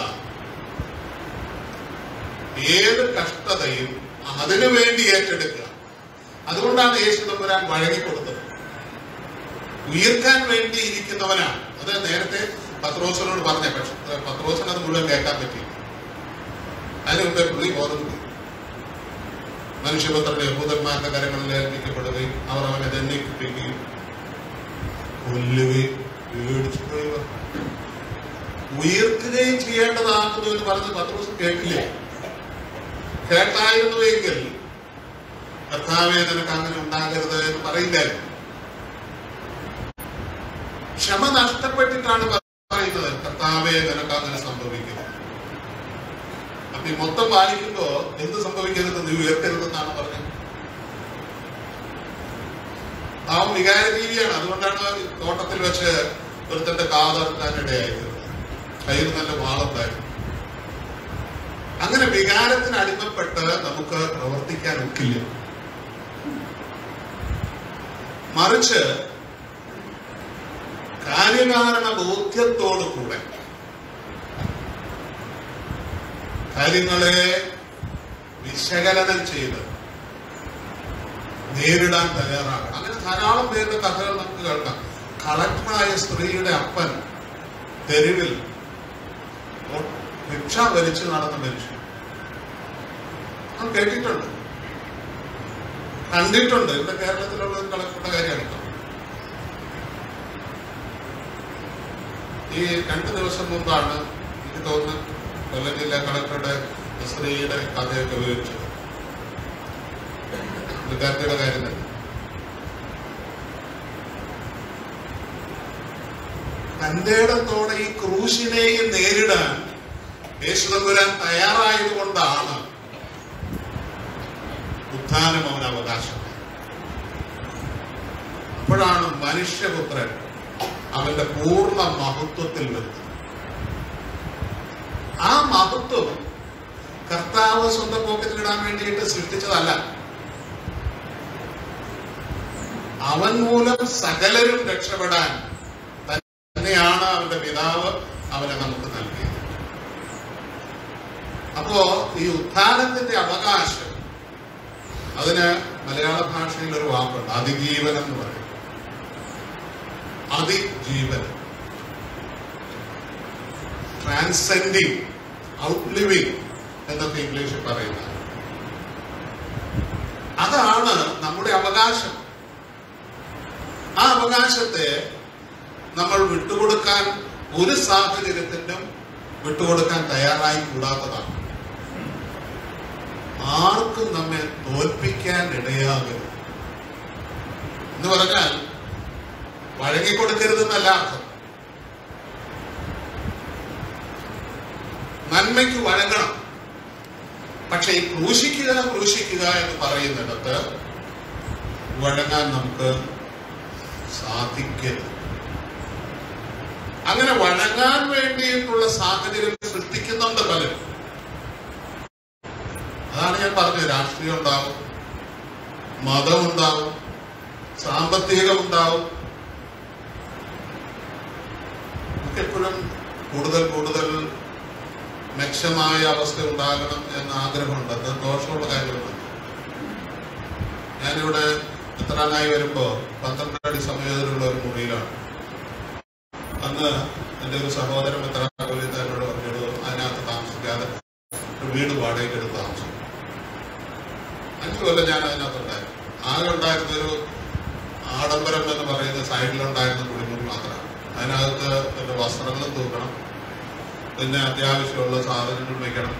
S1: ഏത് കഷ്ടതയും അതിനു വേണ്ടി ഏറ്റെടുക്കുക അതുകൊണ്ടാണ് യേശു തമ്പുരാൻ വഴങ്ങിക്കൊടുത്തത് ഉയർക്കാൻ വേണ്ടി ഇരിക്കുന്നവനാണ് അത് നേരത്തെ പത്രോസനോട് പറഞ്ഞ പക്ഷെ പത്രോസന് അത് മുഴുവൻ കേൾക്കാൻ പറ്റി അതിനു മുമ്പേ പുള്ളി ബോധം പോയി മനുഷ്യപുത്രന്റെ യഹൂദന്മാരുടെ കരങ്ങളിൽ ഏൽപ്പിക്കപ്പെടുകയും അവർ അവനെ ദണ്ഡിപ്പിക്കുകയും കൊല്ലുകയും പേടിച്ചു പോയി അവർ. ഉയർത്തുകയും ചെയ്യേണ്ടതാകുന്നു എന്ന് പറഞ്ഞ് പത്രോസ് കേട്ടില്ലേ കേട്ടായിരുന്നുവെങ്കിൽ കർത്താവെ നിനക്ക് അങ്ങനെ ഉണ്ടാകരുത് എന്ന് പറയില്ലായിരുന്നു ക്ഷമ നഷ്ടപ്പെട്ടിട്ടാണ് പറയുന്നത് കർത്താവെ നിനക്ക് അങ്ങനെ സംഭവിക്കുന്നത് അപ്പൊ ഈ മൊത്തം വായിക്കുമ്പോ എന്ത് സംഭവിക്കരുത് നീ ഉയർത്തരുതെന്നാണ് പറഞ്ഞത് അവൻ വികാരജീവിയാണ് അതുകൊണ്ടാണ് തോട്ടത്തിൽ വെച്ച് ഒരുത്തന്റെ കാതർത്താനിടയായത് കയ്യിൽ നല്ല വാളുണ്ടായിരുന്നു അങ്ങനെ വികാരത്തിന് അടിമപ്പെട്ട് നമുക്ക് പ്രവർത്തിക്കാൻ ഒക്കില്ല മറിച്ച് കാര്യകാരണ ബോധ്യത്തോടു കൂടെ കാര്യങ്ങളെ വിശകലനം ചെയ്ത് നേരിടാൻ തയ്യാറാകണം അങ്ങനെ ധാരാളം പേരുടെ കഥകൾ നമുക്ക് കേൾക്കാം കളക്ടറായ സ്ത്രീയുടെ അപ്പൻ തെരുവിൽ ഭിക്ഷ വലിച്ചു നടന്ന മനുഷ്യൻ നമ്മൾ കേട്ടിട്ടുണ്ട് കണ്ടിട്ടുണ്ട് ഇവിടെ കേരളത്തിലുള്ള ഒരു കളക്ടറുടെ കാര്യമാണ് കേട്ടോ. ഈ രണ്ടു ദിവസം മുമ്പാണ് എനിക്ക് തോന്നുന്നു കൊല്ലം ജില്ലാ കളക്ടറുടെ സ്ത്രീയുടെ കഥയൊക്കെ വിവരിച്ചത് വിദ്യാർത്ഥിയുടെ കാര്യം തന്നെ തന്റെ ഇടത്തോടെ ഈ ക്രൂശിനെയും നേരിടാൻ യേശുദമ്പുരാൻ തയ്യാറായതുകൊണ്ടാണ് ഉത്ഥാനം അവൻ അവകാശം അപ്പോഴാണ് മനുഷ്യപുത്രൻ അവന്റെ പൂർണ്ണ മഹത്വത്തിൽ വരുന്നത് ആ മഹത്വം കർത്താവ് സ്വന്തം പോക്കറ്റിലിടാൻ വേണ്ടിയിട്ട് സൃഷ്ടിച്ചതല്ല അവൻ മൂലം സകലരും രക്ഷപ്പെടാൻ തന്നെയാണ് അവന്റെ പിതാവ് അവനെ നമുക്ക് നൽകിയത് അപ്പോ ഈ ഉത്ഥാനത്തിന്റെ അവകാശം അതിന് മലയാള ഭാഷയിൽ ഒരു വാക്കുണ്ട് അതിജീവനം എന്ന് പറയും അതിജീവനം ട്രാൻസെൻഡിങ് ഔട്ട്ലിവിങ് എന്നൊക്കെ ഇംഗ്ലീഷിൽ പറയുന്നത് അതാണ് നമ്മുടെ അവകാശം ആ അവകാശത്തെ നമ്മൾ വിട്ടുകൊടുക്കാൻ ഒരു സാഹചര്യത്തിനും വിട്ടുകൊടുക്കാൻ തയ്യാറായി കൂടാത്തതാണ് ആർക്കും നമ്മെ തോൽപ്പിക്കാൻ ഇടയാകരുത് എന്ന് പറഞ്ഞാൽ വഴങ്ങിക്കൊടുക്കരുതെന്നല്ല അർത്ഥം നന്മയ്ക്ക് വഴങ്ങണം പക്ഷെ ഈ ക്രൂശിക്കുക ക്രൂശിക്കുക എന്ന് പറയുന്നിടത്ത് വഴങ്ങാൻ നമുക്ക് സാധിക്കരുത് അങ്ങനെ വഴങ്ങാൻ വേണ്ടിയിട്ടുള്ള സാഹചര്യം സൃഷ്ടിക്കുന്നുണ്ട് പലരും അതാണ് ഞാൻ പറഞ്ഞത് രാഷ്ട്രീയം ഉണ്ടാവും മതം ഉണ്ടാവും സാമ്പത്തികം ഉണ്ടാവും നമുക്കെപ്പോഴും കൂടുതൽ കൂടുതൽ മെച്ചമായ അവസ്ഥ ഉണ്ടാകണം എന്ന ആഗ്രഹമുണ്ട് അത് ദോഷമുള്ള കാര്യമൊന്നും ഞാനിവിടെ എത്രാനായി വരുമ്പോ പന്ത്രണ്ട് അടി സമയത്തിലുള്ള ഒരു മുറിയിലാണ് അന്ന് എൻ്റെ ഒരു സഹോദരൻ എത്രാപോലീസ് എന്നോട് പറഞ്ഞോളൂ അതിനകത്ത് താമസിക്കാതെ ഒരു വീട് വാടകയ്ക്ക് എടുത്ത് താമസിക്കും അഞ്ചു കൊല്ലം ഞാൻ അതിനകത്തുണ്ടായിരുന്നു ആകെ ഉണ്ടായിരുന്ന ഒരു ആഡംബരം എന്ന് പറയുന്ന സൈഡിലുണ്ടായിരുന്ന കുളിമുറി മാത്രമാണ് അതിനകത്ത് എൻ്റെ വസ്ത്രങ്ങളും തൂക്കണം പിന്നെ അത്യാവശ്യമുള്ള സാധനങ്ങൾ വയ്ക്കണം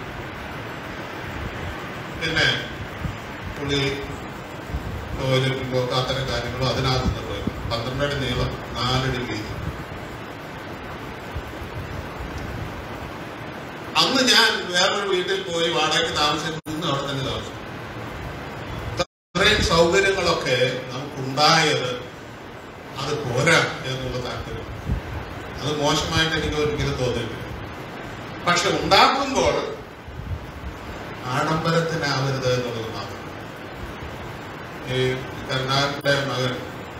S1: പിന്നെ പുള്ളി ടോയ്ലറ്റും പോക്ക് അത്തരം കാര്യങ്ങളും അതിനകത്ത് നിർവഹിക്കും പന്ത്രണ്ടടി നീളം നാലടി വീതി അന്ന് ഞാൻ വേറൊരു വീട്ടിൽ പോയി വാടകയ്ക്ക് താമസിക്കുന്നു അവിടെ തന്നെ താമസിച്ചു ഇത്രയും സൗകര്യങ്ങളൊക്കെ നമുക്കുണ്ടായത് അത് പോരാ എന്നുള്ള താല്പര്യം അത് മോശമായിട്ട് എനിക്ക് ഒരിക്കലും തോന്നിയിട്ടില്ല പക്ഷെ ഉണ്ടാക്കുമ്പോൾ ആഡംബരത്തിനാവരുത് എന്നുള്ളത് മാത്രം ഈ കരുണാകരന്റെ മകൻ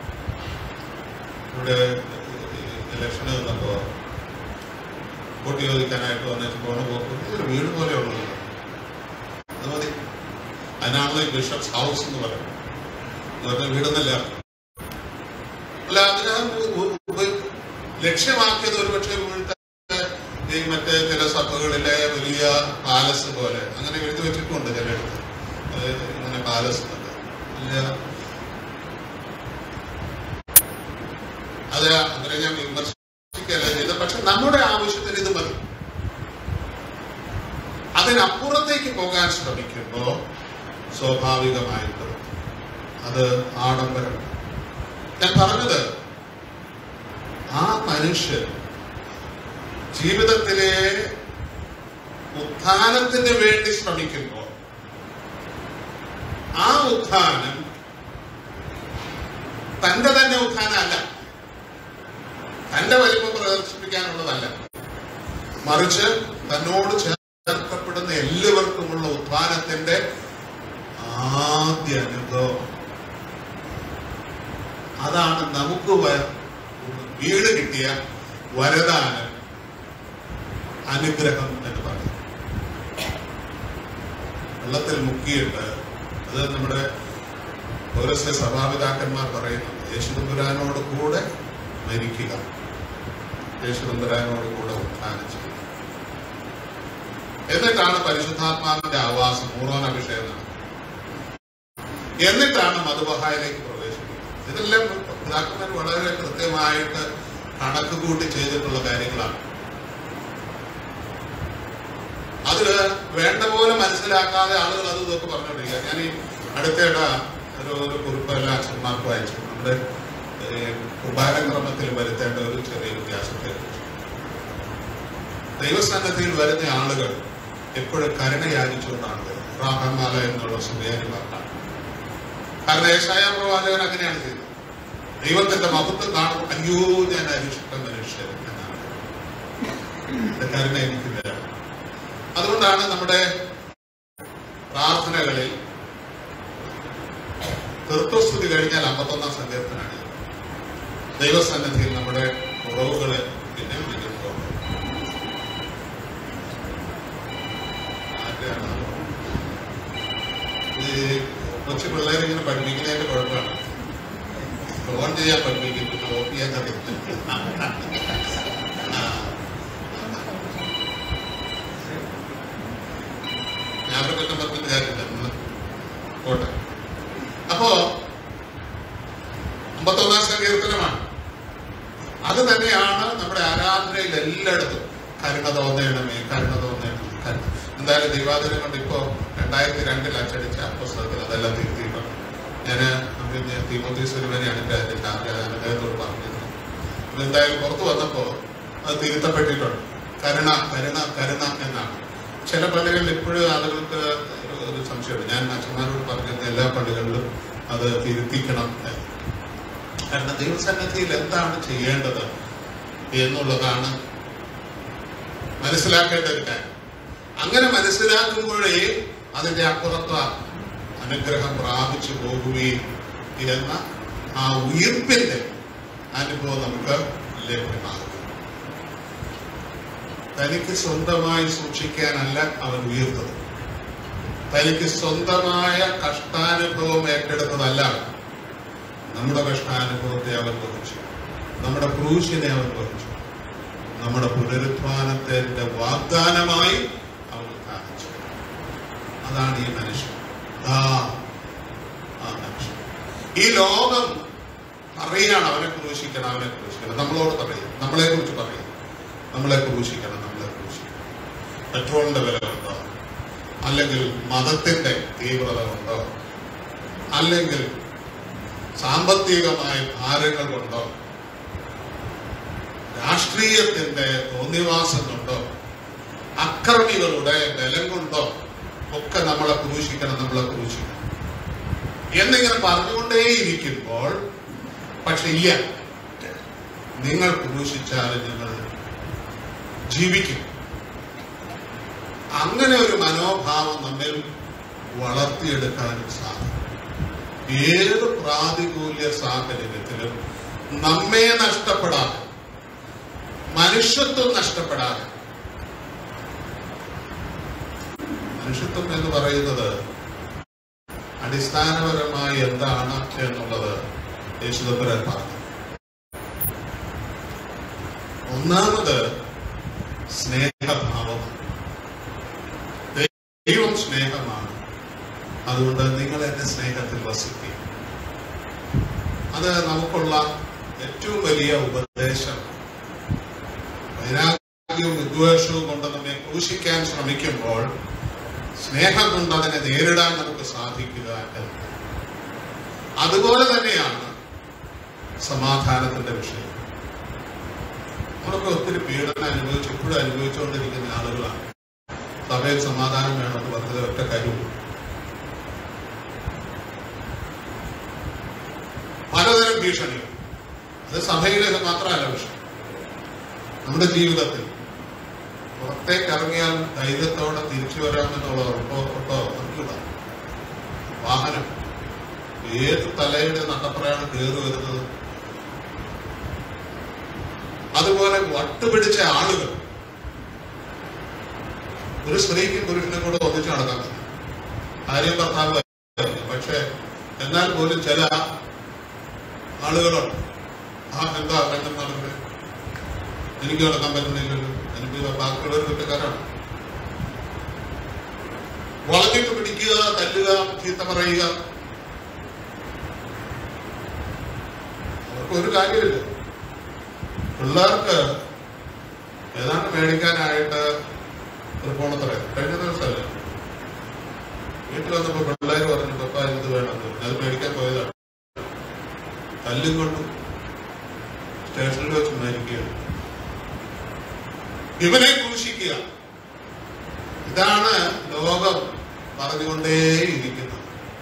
S1: ഇവിടെ ഇലക്ഷന് നിന്നപ്പോ വോട്ട് ചോദിക്കാനായിട്ട് വന്നിട്ട് പോണ പോക്ക് ഇതൊരു വീട് പോലെ ഉള്ളത് അത് മതി അതിനാണല്ലോ ഈ ബിഷപ്സ് ഹൗസ് എന്ന് പറയുന്നത് എന്ന് പറഞ്ഞാൽ വീടെന്നല്ല അല്ല അതിന് ഉ- ഉപ- ലക്ഷ്യമാക്കിയത് ഒരുപക്ഷെ ഇവിടുത്തെ ഈ മറ്റേ ചില സഭകളിലെ വലിയ പാലസ് പോലെ അങ്ങനെ എഴുതി വെച്ചിട്ടുണ്ട് ചിലയിടത്ത് അതായത് ഇങ്ങനെ പാലസ് എന്നൊക്കെ വലിയ അത് അങ്ങനെ ഞാൻ വിമർശിക്കല്ല ചെയ്തത് പക്ഷെ നമ്മുടെ ആവശ്യത്തിന് ഇത് മതി അതിനപ്പുറത്തേക്ക് പോകാൻ ശ്രമിക്കുമ്പോ സ്വാഭാവികമായിട്ടും അത് ആഡംബരം ഞാൻ പറഞ്ഞത് ആ മനുഷ്യൻ ജീവിതത്തിലെ ഉത്ഥാനത്തിന് വേണ്ടി ശ്രമിക്കുമ്പോൾ ആ ഉത്ഥാനം തന്റെ തന്നെ ഉത്ഥാനമല്ല തന്റെ വലിപ്പം പ്രദർശിപ്പിക്കാനുള്ളതല്ല മറിച്ച് തന്നോട് ചേർക്കപ്പെടുന്ന എല്ലാവർക്കുമുള്ള ഉത്ഥാനത്തിന്റെ ആദ്യ അനുഭവം അതാണ് നമുക്ക് വ- വീട് കിട്ടിയ വരദാനം അനുഗ്രഹം എന്ന് പറയും വെള്ളത്തിൽ മുക്കിയിട്ട് അത് നമ്മുടെ പൗരസ്യ സഭാപിതാക്കന്മാർ പറയുന്നുണ്ട് യേശുദമ്പുരാനോട് കൂടെ മരിക്കുക യേശുദമ്പുരാനോട് കൂടെ ഉത്ഥാനം ചെയ്യുക എന്നിട്ടാണ് പരിശുദ്ധാത്മാവിന്റെ ആവാസം മൂറോൻ അഭിഷേകം നടത്തുന്നത്. എന്നിട്ടാണ് മധുബഹായിലേക്ക് പ്രവേശിക്കുന്നത് ഇതെല്ലാം പിതാക്കന്മാർ വളരെ കൃത്യമായിട്ട് കണക്ക് കൂട്ടി ചെയ്തിട്ടുള്ള കാര്യങ്ങളാണ് അത് വേണ്ട പോലെ മനസ്സിലാക്കാതെ ആളുകൾ അത് ഇതൊക്കെ പറഞ്ഞുകൊണ്ടിരിക്കുക ഞാൻ ഈ അടുത്തിടെ ഒരു ഒരു കുറിപ്പ് എല്ലാ അച്ഛന്മാർക്ക് വായിച്ചു നമ്മുടെ കുമാരക്രമത്തിൽ വരുത്തേണ്ട ഒരു ചെറിയ വ്യത്യാസത്തെ ദൈവസ്ഥാനത്തിൽ വരുന്ന ആളുകൾ എപ്പോഴും കരുണ യാചിച്ചുകൊണ്ടാണ് വരുന്നത് റാഹമാല എന്നുള്ള സുബേരി വാക്കാണ് കാരണം ഏഷായ പ്രവാചകൻ അങ്ങനെയാണ് ചെയ്തത് ദൈവത്തിന്റെ മഹത്വം കാണുമ്പോൾ അയ്യോ ഞാൻ അരിഷ്ട മനുഷ്യൻ എന്നാണ് എന്റെ കരുണ എനിക്ക് വേണം അതുകൊണ്ടാണ് നമ്മുടെ പ്രാർത്ഥനകളിൽ കൃത്വസ്തുതി കഴിഞ്ഞാൽ അമ്പത്തൊന്നാം സങ്കീർത്തനാണ് ദൈവസന്നിധിയിൽ നമ്മുടെ കുറവുകളെ പിന്നെ വിളിക്കുമ്പോൾ ആരുടെയാണ് ഈ കൊച്ചു പിള്ളേരെ ഇങ്ങനെ പഠിപ്പിക്കുന്നതിന്റെ കുഴപ്പമാണ് ഫോൺ ചെയ്യാൻ പഠിപ്പിക്കുന്നു ഓഫ് ചെയ്യാൻ അറിയത്തില്ല ആ. ഞാൻ അവരെ കുറ്റം പറഞ്ഞിട്ട് കാര്യമില്ല ഇന്ന് പോട്ടെ അപ്പോ അമ്പത്തൊന്നാം സങ്കീർത്തനമാണ് അത് തന്നെയാണ് നമ്മുടെ ആരാധനയിൽ എല്ലായിടത്തും കരുണ തോന്നണമേ കരുണ തോന്നണമേ കരുണ എന്തായാലും ദൈവാദിനം കൊണ്ട് ഇപ്പോ രണ്ടായിരത്തി രണ്ടിൽ അച്ചടിച്ച പുസ്തകത്തിൽ അതെല്ലാം തിരുത്തിയിട്ടുണ്ട് ഞാന് പിന്നെ തീമോത്തീശ്വരി വരെയാണ് എന്റെ അതിന്റെ ആഗ്രഹം അദ്ദേഹത്തോട് പറഞ്ഞത് ഇത് എന്തായാലും പുറത്തു വന്നപ്പോ അത് തിരുത്തപ്പെട്ടിട്ടുണ്ട് കരുണ കരുണ കരുണ എന്നാണ് ചില പള്ളികളിൽ ഇപ്പോഴും ആളുകൾക്ക് ഒരു- ഒരു സംശയമുണ്ട് ഞാൻ അച്ഛന്മാരോട് പറഞ്ഞിരുന്ന എല്ലാ പള്ളികളിലും അത് തിരുത്തിക്കണം എന്ന്. കാരണം ദൈവസന്നിധിയിൽ എന്താണ് ചെയ്യേണ്ടത് എന്നുള്ളതാണ് മനസ്സിലാക്കേണ്ട ഒരു കാര്യം അങ്ങനെ മനസ്സിലാക്കുമ്പോഴേ അതിന്റെ അപ്പുറത്ത് അനുഗ്രഹം പ്രാപിച്ചു പോകുകയും എന്ന ആ ഉയർപ്പിന്റെ അനുഭവം നമുക്ക് ലഭ്യമാകും തനിക്ക് സ്വന്തമായി സൂക്ഷിക്കാനല്ല അവൻ ഉയർത്തത് തനിക്ക് സ്വന്തമായ കഷ്ടാനുഭവം ഏറ്റെടുത്തതല്ല അവൻ. നമ്മുടെ കഷ്ടാനുഭവത്തെ അവൻ വഹിച്ചു നമ്മുടെ ക്രൂശിനെ അവൻ വഹിച്ചു നമ്മുടെ പുനരുത്ഥാനത്തിന്റെ വാഗ്ദാനമായി അവൻ കാണിച്ചു അതാണ് ഈ മനുഷ്യൻ ആ ആ മനുഷ്യൻ ഈ ലോകം അറിയാണ് അവനെ ക്രൂശിക്കണം അവനെ ക്രൂശിക്കണം നമ്മളോട് പറയും നമ്മളെ കുറിച്ച് പറയും നമ്മളെ ക്രൂശിക്കണം നമ്മളെ ക്രൂശിക്കണം പെട്രോളിന്റെ വില ഉണ്ടോ അല്ലെങ്കിൽ മതത്തിന്റെ തീവ്രത ഉണ്ടോ അല്ലെങ്കിൽ സാമ്പത്തികമായ ഭാരങ്ങൾ കൊണ്ടോ രാഷ്ട്രീയത്തിന്റെ തോന്നിവാസം കൊണ്ടോ അക്രമികളുടെ ബലം കൊണ്ടോ ഒക്കെ നമ്മളെ ക്രൂശിക്കണം നമ്മളെ ക്രൂശിക്കണം എന്നിങ്ങനെ പറഞ്ഞുകൊണ്ടേയിരിക്കുമ്പോൾ പക്ഷെ ഇല്ല നിങ്ങൾ ക്രൂശിച്ചാൽ നിങ്ങൾ ജീവിക്കും അങ്ങനെ ഒരു മനോഭാവം നമ്മിൽ വളർത്തിയെടുക്കാനും സാധിക്കും ഏത് പ്രാതികൂല്യ സാഹചര്യത്തിലും നമ്മെ നഷ്ടപ്പെടാതെ മനുഷ്യത്വം നഷ്ടപ്പെടാതെ മനുഷ്യത്വം എന്ന് പറയുന്നത് അടിസ്ഥാനപരമായി എന്താണ് എന്നുള്ളത് യേശുദപ്പുരൻ പറഞ്ഞു ഒന്നാമത് സ്നേഹഭാവമാണ് ദൈവം സ്നേഹമാണ് അതുകൊണ്ട് നിങ്ങൾ എന്റെ സ്നേഹത്തിൽ വസിക്കുക അത് നമുക്കുള്ള ഏറ്റവും വലിയ ഉപദേശം വൈരാഗ്യവും വിദ്വേഷവും കൊണ്ട് നമ്മെ ക്രൂശിക്കാൻ ശ്രമിക്കുമ്പോൾ സ്നേഹം കൊണ്ട് അതിനെ നേരിടാൻ നമുക്ക് സാധിക്കുക എന്ന് അതുപോലെ തന്നെയാണ് സമാധാനത്തിന്റെ വിഷയം നമ്മളൊക്കെ ഒത്തിരി പീഡനം അനുഭവിച്ച് ഇപ്പോഴും അനുഭവിച്ചുകൊണ്ടിരിക്കുന്ന ആളുകളാണ് സഭയിൽ സമാധാനം വേണമെന്ന് പറഞ്ഞത് ഒറ്റ കാര്യമുള്ളൂ പലതരം ഭീഷണികൾ അത് സഭയിലെ മാത്രമല്ല വിഷയം നമ്മുടെ ജീവിതത്തിൽ പുറത്തേക്ക് ഇറങ്ങിയാൽ ധൈര്യത്തോടെ തിരിച്ചു വരാമെന്നുള്ള ഉറപ്പോ ഉറപ്പോ നമുക്കില്ല വാഹനം ഏത് തലയുടെ നട്ടപ്പുറയാണ് കയറി വരുന്നത് അതുപോലെ വട്ടുപിടിച്ച ആളുകൾ ഒരു സ്ത്രീക്കും പുരുഷനും കൂടെ ഒന്നിച്ച് നടക്കാൻ പറ്റും ഭാര്യയും ഭർത്താവ് പക്ഷെ എന്നാൽ പോലും ചില ആളുകളുണ്ട് ആ എന്താ രണ്ടും നടക്കുന്നത് എനിക്ക് നടക്കാൻ പറ്റുന്നില്ലല്ലോ എനിക്ക് ബാക്കിയുള്ളവർ കുറ്റക്കാരാണ് വളഞ്ഞിട്ട് പിടിക്കുക തല്ലുക ചീത്ത പറയുക അവർക്ക് ഒരു കാര്യമില്ല പിള്ളേർക്ക് ഏതാണ്ട് മേടിക്കാനായിട്ട് ഒരു പോണത്ര കഴിഞ്ഞ ദിവസമല്ല വീട്ടിൽ വന്നപ്പോ പിള്ളേർ പറഞ്ഞു പപ്പ ഇത് വേണം അത് മേടിക്കാൻ പോയതാണ് തല്ലും കൊണ്ടും സ്റ്റേഷനിൽ വെച്ച് മരിക്കുകയാണ് ഇവനെ ക്രൂശിക്കുക ഇതാണ് ലോകം പറഞ്ഞുകൊണ്ടേയിരിക്കുന്നത്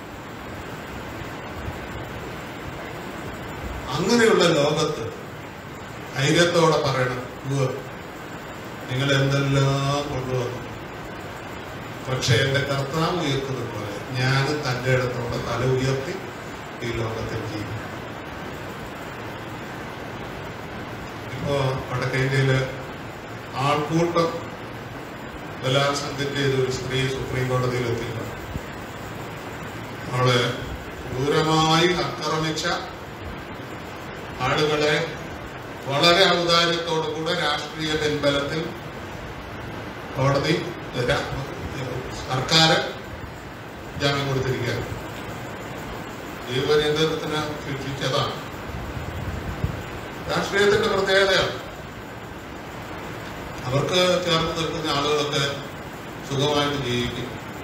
S1: അങ്ങനെയുള്ള ലോകത്ത് ധൈര്യത്തോടെ പറയണം "ഉവ്വ്, നിങ്ങൾ എന്തെല്ലാം കൊണ്ടുവന്നു പക്ഷെ എന്റെ കർത്താവ് ഉയർക്കുന്നത് പോലെ ഞാൻ തന്റെ ഇടത്തോടെ തല ഉയർത്തി ഈ ലോകത്തിൽ ജീവിക്കും ഇപ്പോ വടക്കേ ഇന്ത്യയില് ആൾക്കൂട്ടം ബലാത്സംഗം ചെയ്ത ഒരു സ്ത്രീ സുപ്രീം കോടതിയിൽ എത്തിയിട്ടുണ്ട് അവള് ക്രൂരമായി ആക്രമിച്ച ആളുകളെ വളരെ ഔദാര്യത്തോടുകൂടെ രാഷ്ട്രീയ പിൻബലത്തിൽ കോടതി ര- സർക്കാർ ജാമ്യം കൊടുത്തിരിക്കുകയാണ് ജീവപര്യന്തത്തിന് ശിക്ഷിച്ചതാണ് രാഷ്ട്രീയത്തിന്റെ പ്രത്യേകതയാണ് അവർക്ക് ചേർന്ന് നിൽക്കുന്ന ആളുകളൊക്കെ സുഖമായിട്ട് ജീവിക്കും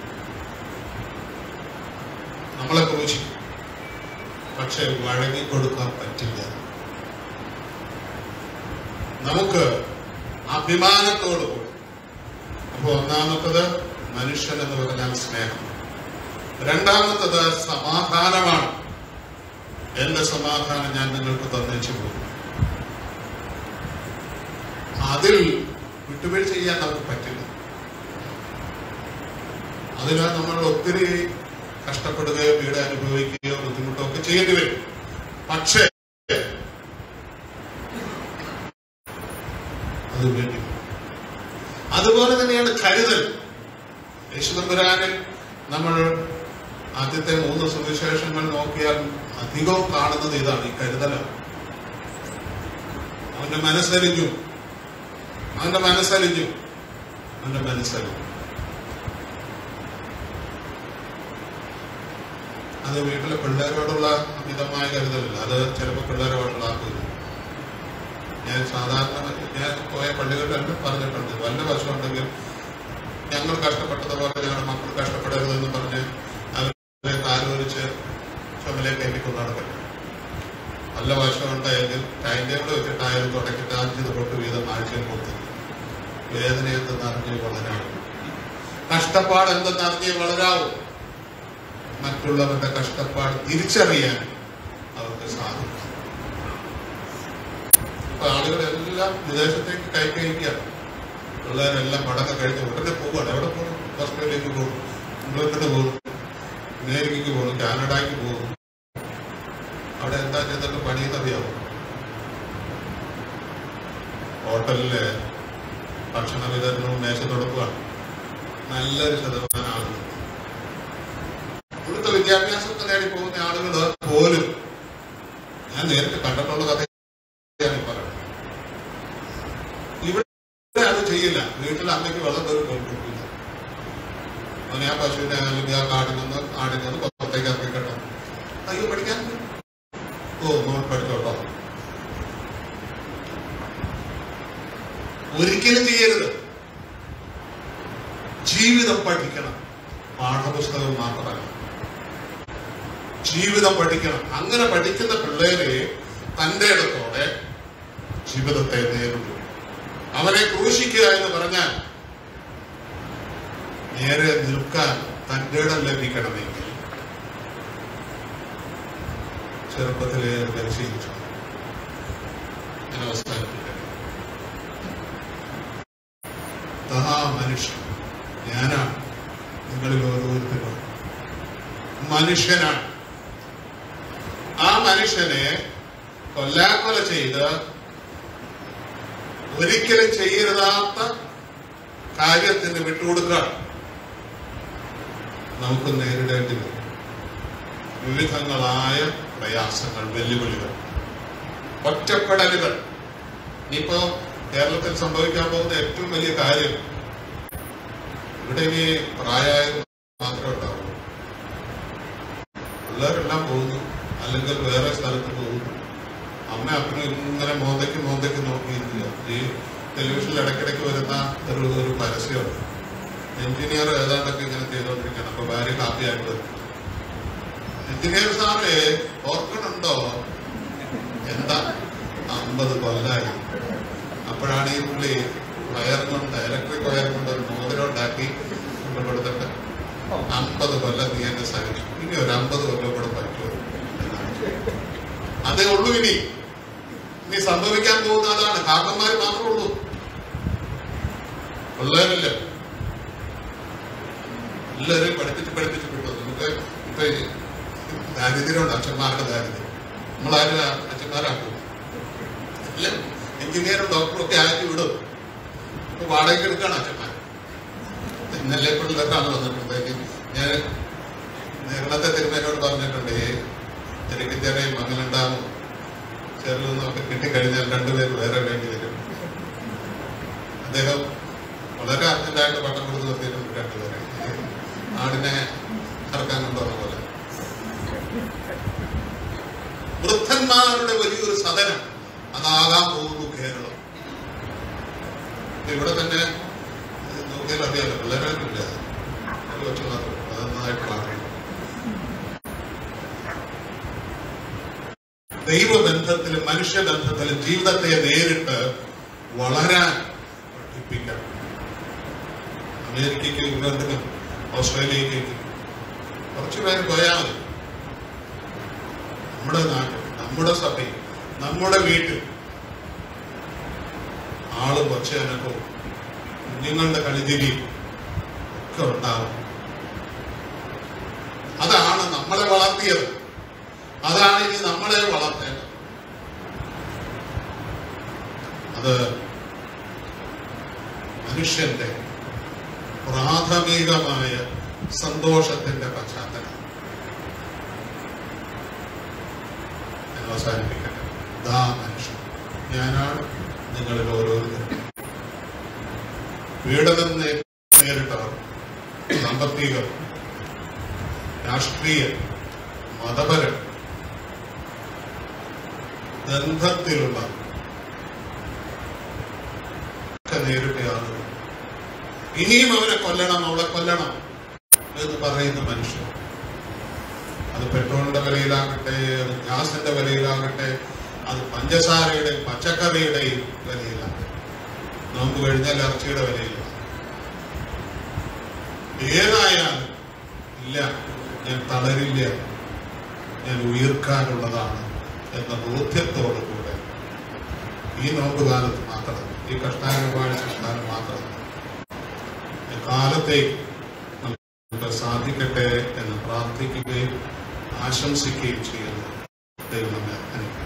S1: നമ്മളെ ക്രൂശിക്കും പക്ഷെ വഴങ്ങി കൊടുക്കാൻ പറ്റില്ല നമുക്ക് അഭിമാനത്തോടു കൂടി അപ്പൊ ഒന്നാമത്തത് മനുഷ്യൻ എന്ന് പറഞ്ഞാൽ സ്നേഹം രണ്ടാമത്തത് സമാധാനമാണ് എന്റെ സമാധാനം ഞാൻ നിങ്ങൾക്ക് തന്നേച്ചു പോകും അതിൽ വിട്ടുവീഴ്ച ചെയ്യാൻ നമുക്ക് പറ്റില്ല അതിനാൽ നമ്മൾ ഒത്തിരി കഷ്ടപ്പെടുകയോ പീഡ അനുഭവിക്കുകയോ ബുദ്ധിമുട്ടോ ഒക്കെ ചെയ്യേണ്ടി വരും പക്ഷേ അത് വേണ്ടി വരും. അതുപോലെ തന്നെയാണ് കരുതൽ യേശുദമ്പുരാനിൽ നമ്മൾ ആദ്യത്തെ മൂന്ന് സുവിശേഷങ്ങൾ നോക്കിയാൽ അധികവും കാണുന്നത് ഇതാണ് ഈ കരുതലാണ് അവന്റെ മനസ്സലിഞ്ഞു അവന്റെ മനസ്സലിഞ്ഞു അവന്റെ മനസ്സലിഞ്ഞു അത് വീട്ടിലെ പിള്ളേരോടുള്ള അമിതമായ കരുതലല്ല അത് ചിലപ്പോൾ പിള്ളേരെ വഷളാക്കില്ല ഞാൻ സാധാരണ ഞാൻ പോയ പള്ളികളിലെല്ലാം പറഞ്ഞിട്ടുണ്ട് വല്ല വശം ഉണ്ടെങ്കിൽ ഞങ്ങൾ കഷ്ടപ്പെട്ടതുപോലെ ഞങ്ങളുടെ മക്കൾ കഷ്ടപ്പെടരുതെന്ന് പറഞ്ഞ് അവരെ കാലുവരിച്ച് ചുമലേക്ക് കയറ്റിക്കൊണ്ട് നടക്കും നല്ല വശം ഉണ്ടായെങ്കിൽ ടൈം ടേബിൾ വെച്ചിട്ടായാലും തുടക്കിയിട്ട് അഞ്ച് തൊട്ട് വീതം ആഴ്ചയിൽ കൊടുത്തു വേദന എന്തെന്ന് അറിഞ്ഞ് വളരാവും കഷ്ടപ്പാട് എന്തെന്ന് അറിഞ്ഞ് വളരാവും മറ്റുള്ളവരുടെ കഷ്ടപ്പാട് തിരിച്ചറിയാൻ അവർക്ക് സാധിക്കും ഇപ്പൊ ആളുകളെല്ലാം വിദേശത്തേക്ക് കൈക്കഴിക്കുകയാണ് പിള്ളേരെല്ലാം പഠനം കഴിഞ്ഞ് ഉടനെ പോവുകയാണ് എവിടെ പോകും ഓസ്ട്രേലിയക്ക് പോകും ഇംഗ്ലണ്ടിന് പോകും അമേരിക്കക്ക് പോകും കാനഡയ്ക്ക് പോകും അവിടെ എന്താ ചെയ്തിട്ട് പണിയെന്നറിയാമോ ഹോട്ടലില് ഭക്ഷണ വിതരണവും മേശ തുടക്കുകയാണ് നല്ലൊരു ശതമാനം ആളുകൾ ഇവിടുത്തെ വിദ്യാഭ്യാസമൊക്കെ നേടി പോകുന്ന ആളുകൾ പോലും ഞാൻ നേരിട്ട് കണ്ടിട്ടുള്ള കഥയാണ് ഈ പറയുന്നത് ഇവിടെ അത് ചെയ്യില്ല വീട്ടിൽ അമ്മയ്ക്ക് വെള്ളം പോലും കൊടുക്കില്ല അവനെ ആ പശുവിനെ അല്ലെങ്കിൽ ആ കാടിൽ നിന്ന് ആടിൽ നിന്ന് പുറത്തേക്ക് ഇറക്കിക്കട്ടോ അയ്യോ പഠിക്കാൻ ഓ നോട്ട് പഠിച്ചോട്ടോ ഒരിക്കലും ചെയ്യരുത് ജീവിതം പഠിക്കണം പാഠപുസ്തകം മാത്രമല്ല ജീവിതം പഠിക്കണം അങ്ങനെ പഠിക്കുന്ന പിള്ളേരെ തന്റെ ഇടത്തോടെ ജീവിതത്തെ നേരിടും അവനെ ക്രൂശിക്കുക എന്ന് പറഞ്ഞാൽ നേരെ നിൽക്കാൻ തന്റെ ഇടം ലഭിക്കണമെങ്കിൽ ചെറുപ്പത്തിലെ പരിശീലിച്ചു ഞാൻ അവസാനിപ്പിക്കട്ടെ തഥാ മനുഷ്യൻ ഞാനാണ് നിങ്ങളിൽ ഓരോരുത്തരും മനുഷ്യനാണ് ആ മനുഷ്യനെ കൊല്ലാക്കൊല ചെയ്ത് ഒരിക്കലും ചെയ്യരുതാത്ത കാര്യത്തിന് വിട്ടുകൊടുക്കുക നമുക്ക് നേരിടേണ്ടി വരും വിവിധങ്ങളായ പ്രയാസങ്ങൾ വെല്ലുവിളികൾ ഒറ്റപ്പെടലുകൾ ഇനിയിപ്പോ കേരളത്തിൽ സംഭവിക്കാൻ പോകുന്ന ഏറ്റവും വലിയ കാര്യം ഇവിടെ ഇനി പ്രായമായത് മാത്രമേ ഉണ്ടാവൂ പിള്ളേരെല്ലാം പോകുന്നു അല്ലെങ്കിൽ വേറെ സ്ഥലത്ത് പോകുന്നു അമ്മ അപ്പനും ഇങ്ങനെ മോന്തയ്ക്ക് മോന്തയ്ക്ക് നോക്കിയിരിക്കുക ഈ ടെലിവിഷനിൽ ഇടയ്ക്കിടയ്ക്ക് വരുന്ന ഒരു ഒരു പരസ്യമുണ്ട് എഞ്ചിനീയർ ഏതാണ്ടൊക്കെ ഇങ്ങനെ ചെയ്തുകൊണ്ടിരിക്കുകയാണ് അപ്പൊ ഭാര്യ ഹാപ്പിയായിട്ട് വരും എഞ്ചിനീയർ സാറേ ഓർക്കണുണ്ടോ എന്താ അമ്പത് കൊല്ലായി അപ്പോഴാണ് ഈ പുള്ളി വയർ കൊണ്ട് ഇലക്ട്രിക് വയർ കൊണ്ട് ഒരു മോതിരം ഉണ്ടാക്കി കൊണ്ട് കൊടുത്തിട്ട് അമ്പത് കൊല്ലം നീ എന്നെ സഹിച്ചു ഇനി ഒരു അമ്പത് കൊല്ലം കൂടെ പറ്റുമോ അതേ ഉള്ളൂ ഇനി ഇനി സംഭവിക്കാൻ പോകുന്ന അതാണ് കാരണന്മാർ മാത്രമേ ഉള്ളൂ പിള്ളേരില്ല എല്ലാവരെയും പഠിപ്പിച്ച് പഠിപ്പിച്ച് വിട്ടു നമുക്ക് ഇപ്പൊ ഈ ദാരിദ്ര്യമുണ്ട് അച്ഛന്മാരുടെ ദാരിദ്ര്യം നമ്മളാരും ആ അച്ഛന്മാരാക്കും ഇല്ല എഞ്ചിനീയറും ഡോക്ടറും ഒക്കെ ആക്കി വിടും ഇപ്പൊ വാടകയ്ക്ക് എടുക്കാണ് അച്ഛന്മാർ ഇന്നലെ പിള്ളേർക്കാണ് വന്നിട്ടുണ്ടെങ്കിൽ ഞാൻ നേരണത്തെ തിരുമേനോട് പറഞ്ഞിട്ടുണ്ട് എനിക്ക് ചെറിയ മങ്ങലുണ്ടാവും ചെറുതൊക്കെ കിട്ടിക്കഴിഞ്ഞാൽ രണ്ടുപേർ വേറെ വേണ്ടി വരും അദ്ദേഹം വളരെ അർജന്റായിട്ട് പട്ടം കൊടുത്ത് നിർത്തിയിട്ടുണ്ട് രണ്ടുപേരെ നാടിനെ ഇറക്കാൻ കൊണ്ടുവന്ന പോലെ വൃദ്ധന്മാരുടെ വലിയൊരു സദനം അതാകാൻ പോകുന്നു കേരളം ഇവിടെ തന്നെ നോക്കിയാൽ അറിയാലോ പിള്ളേരൊന്നുമില്ല ഒരു കൊച്ചു മാത്രം അത് നന്നായിട്ട് മാറി ദൈവബന്ധത്തിലും മനുഷ്യബന്ധത്തിലും ജീവിതത്തെ നേരിട്ട് വളരാൻ പഠിപ്പിക്കണം അമേരിക്കയ്ക്ക് ഇംഗ്ലണ്ടിനും ഓസ്ട്രേലിയയ്ക്കും കുറച്ചു പേര് പോയാൽ മതി നമ്മുടെ നാട്ടിൽ നമ്മുടെ സഭയിൽ നമ്മുടെ വീട്ടിൽ ആളും ഒച്ചയനക്കവും കുഞ്ഞുങ്ങളുടെ കളിതിരിയും ഒക്കെ ഉണ്ടാവും അതാണ് നമ്മളെ വളർത്തിയത് അതാണ് ഇനി നമ്മളെ വളർത്തേണ്ടത് അത് മനുഷ്യന്റെ പ്രാഥമികമായ സന്തോഷത്തിന്റെ പശ്ചാത്തലം ഞാൻ അവസാനിപ്പിക്കട്ടെ ദാ മനുഷ്യൻ ഞാനാണ് നിങ്ങളിൽ ഓരോരുത്തരും പീഡനം നേ- നേരിട്ടവർ സാമ്പത്തികം രാഷ്ട്രീയ മതപരം ബന്ധത്തിലുള്ള ഒക്കെ നേരിട്ട ആളുകൾ ഇനിയും അവനെ കൊല്ലണം അവളെ കൊല്ലണം എന്ന് പറയുന്ന മനുഷ്യർ അത് പെട്രോളിന്റെ വിലയിലാകട്ടെ അത് ഗ്യാസിന്റെ വിലയിലാകട്ടെ അത് പഞ്ചസാരയുടെയും പച്ചക്കറിയുടെയും വിലയിലാകട്ടെ നോമ്പ് കഴിഞ്ഞാൽ ഇറച്ചിയുടെ വിലയിലാണ് ഏതായാലും ഇല്ല ഞാൻ തളരില്ല ഞാൻ ഉയർക്കാനുള്ളതാണ് എന്ന ബോധ്യത്തോടു കൂടെ ഈ നോമ്പ് കാലത്ത് മാത്രം ഈ കഷ്ടാനുപാടി സംസ്ഥാനം മാത്രം ഈ കാലത്തേക്ക് നമുക്ക് സാധിക്കട്ടെ എന്ന് പ്രാർത്ഥിക്കുകയും ആശംസിക്കുകയും ചെയ്യുന്നു ദൈവം നമ്മെ അനുഗ്രഹിക്കട്ടെ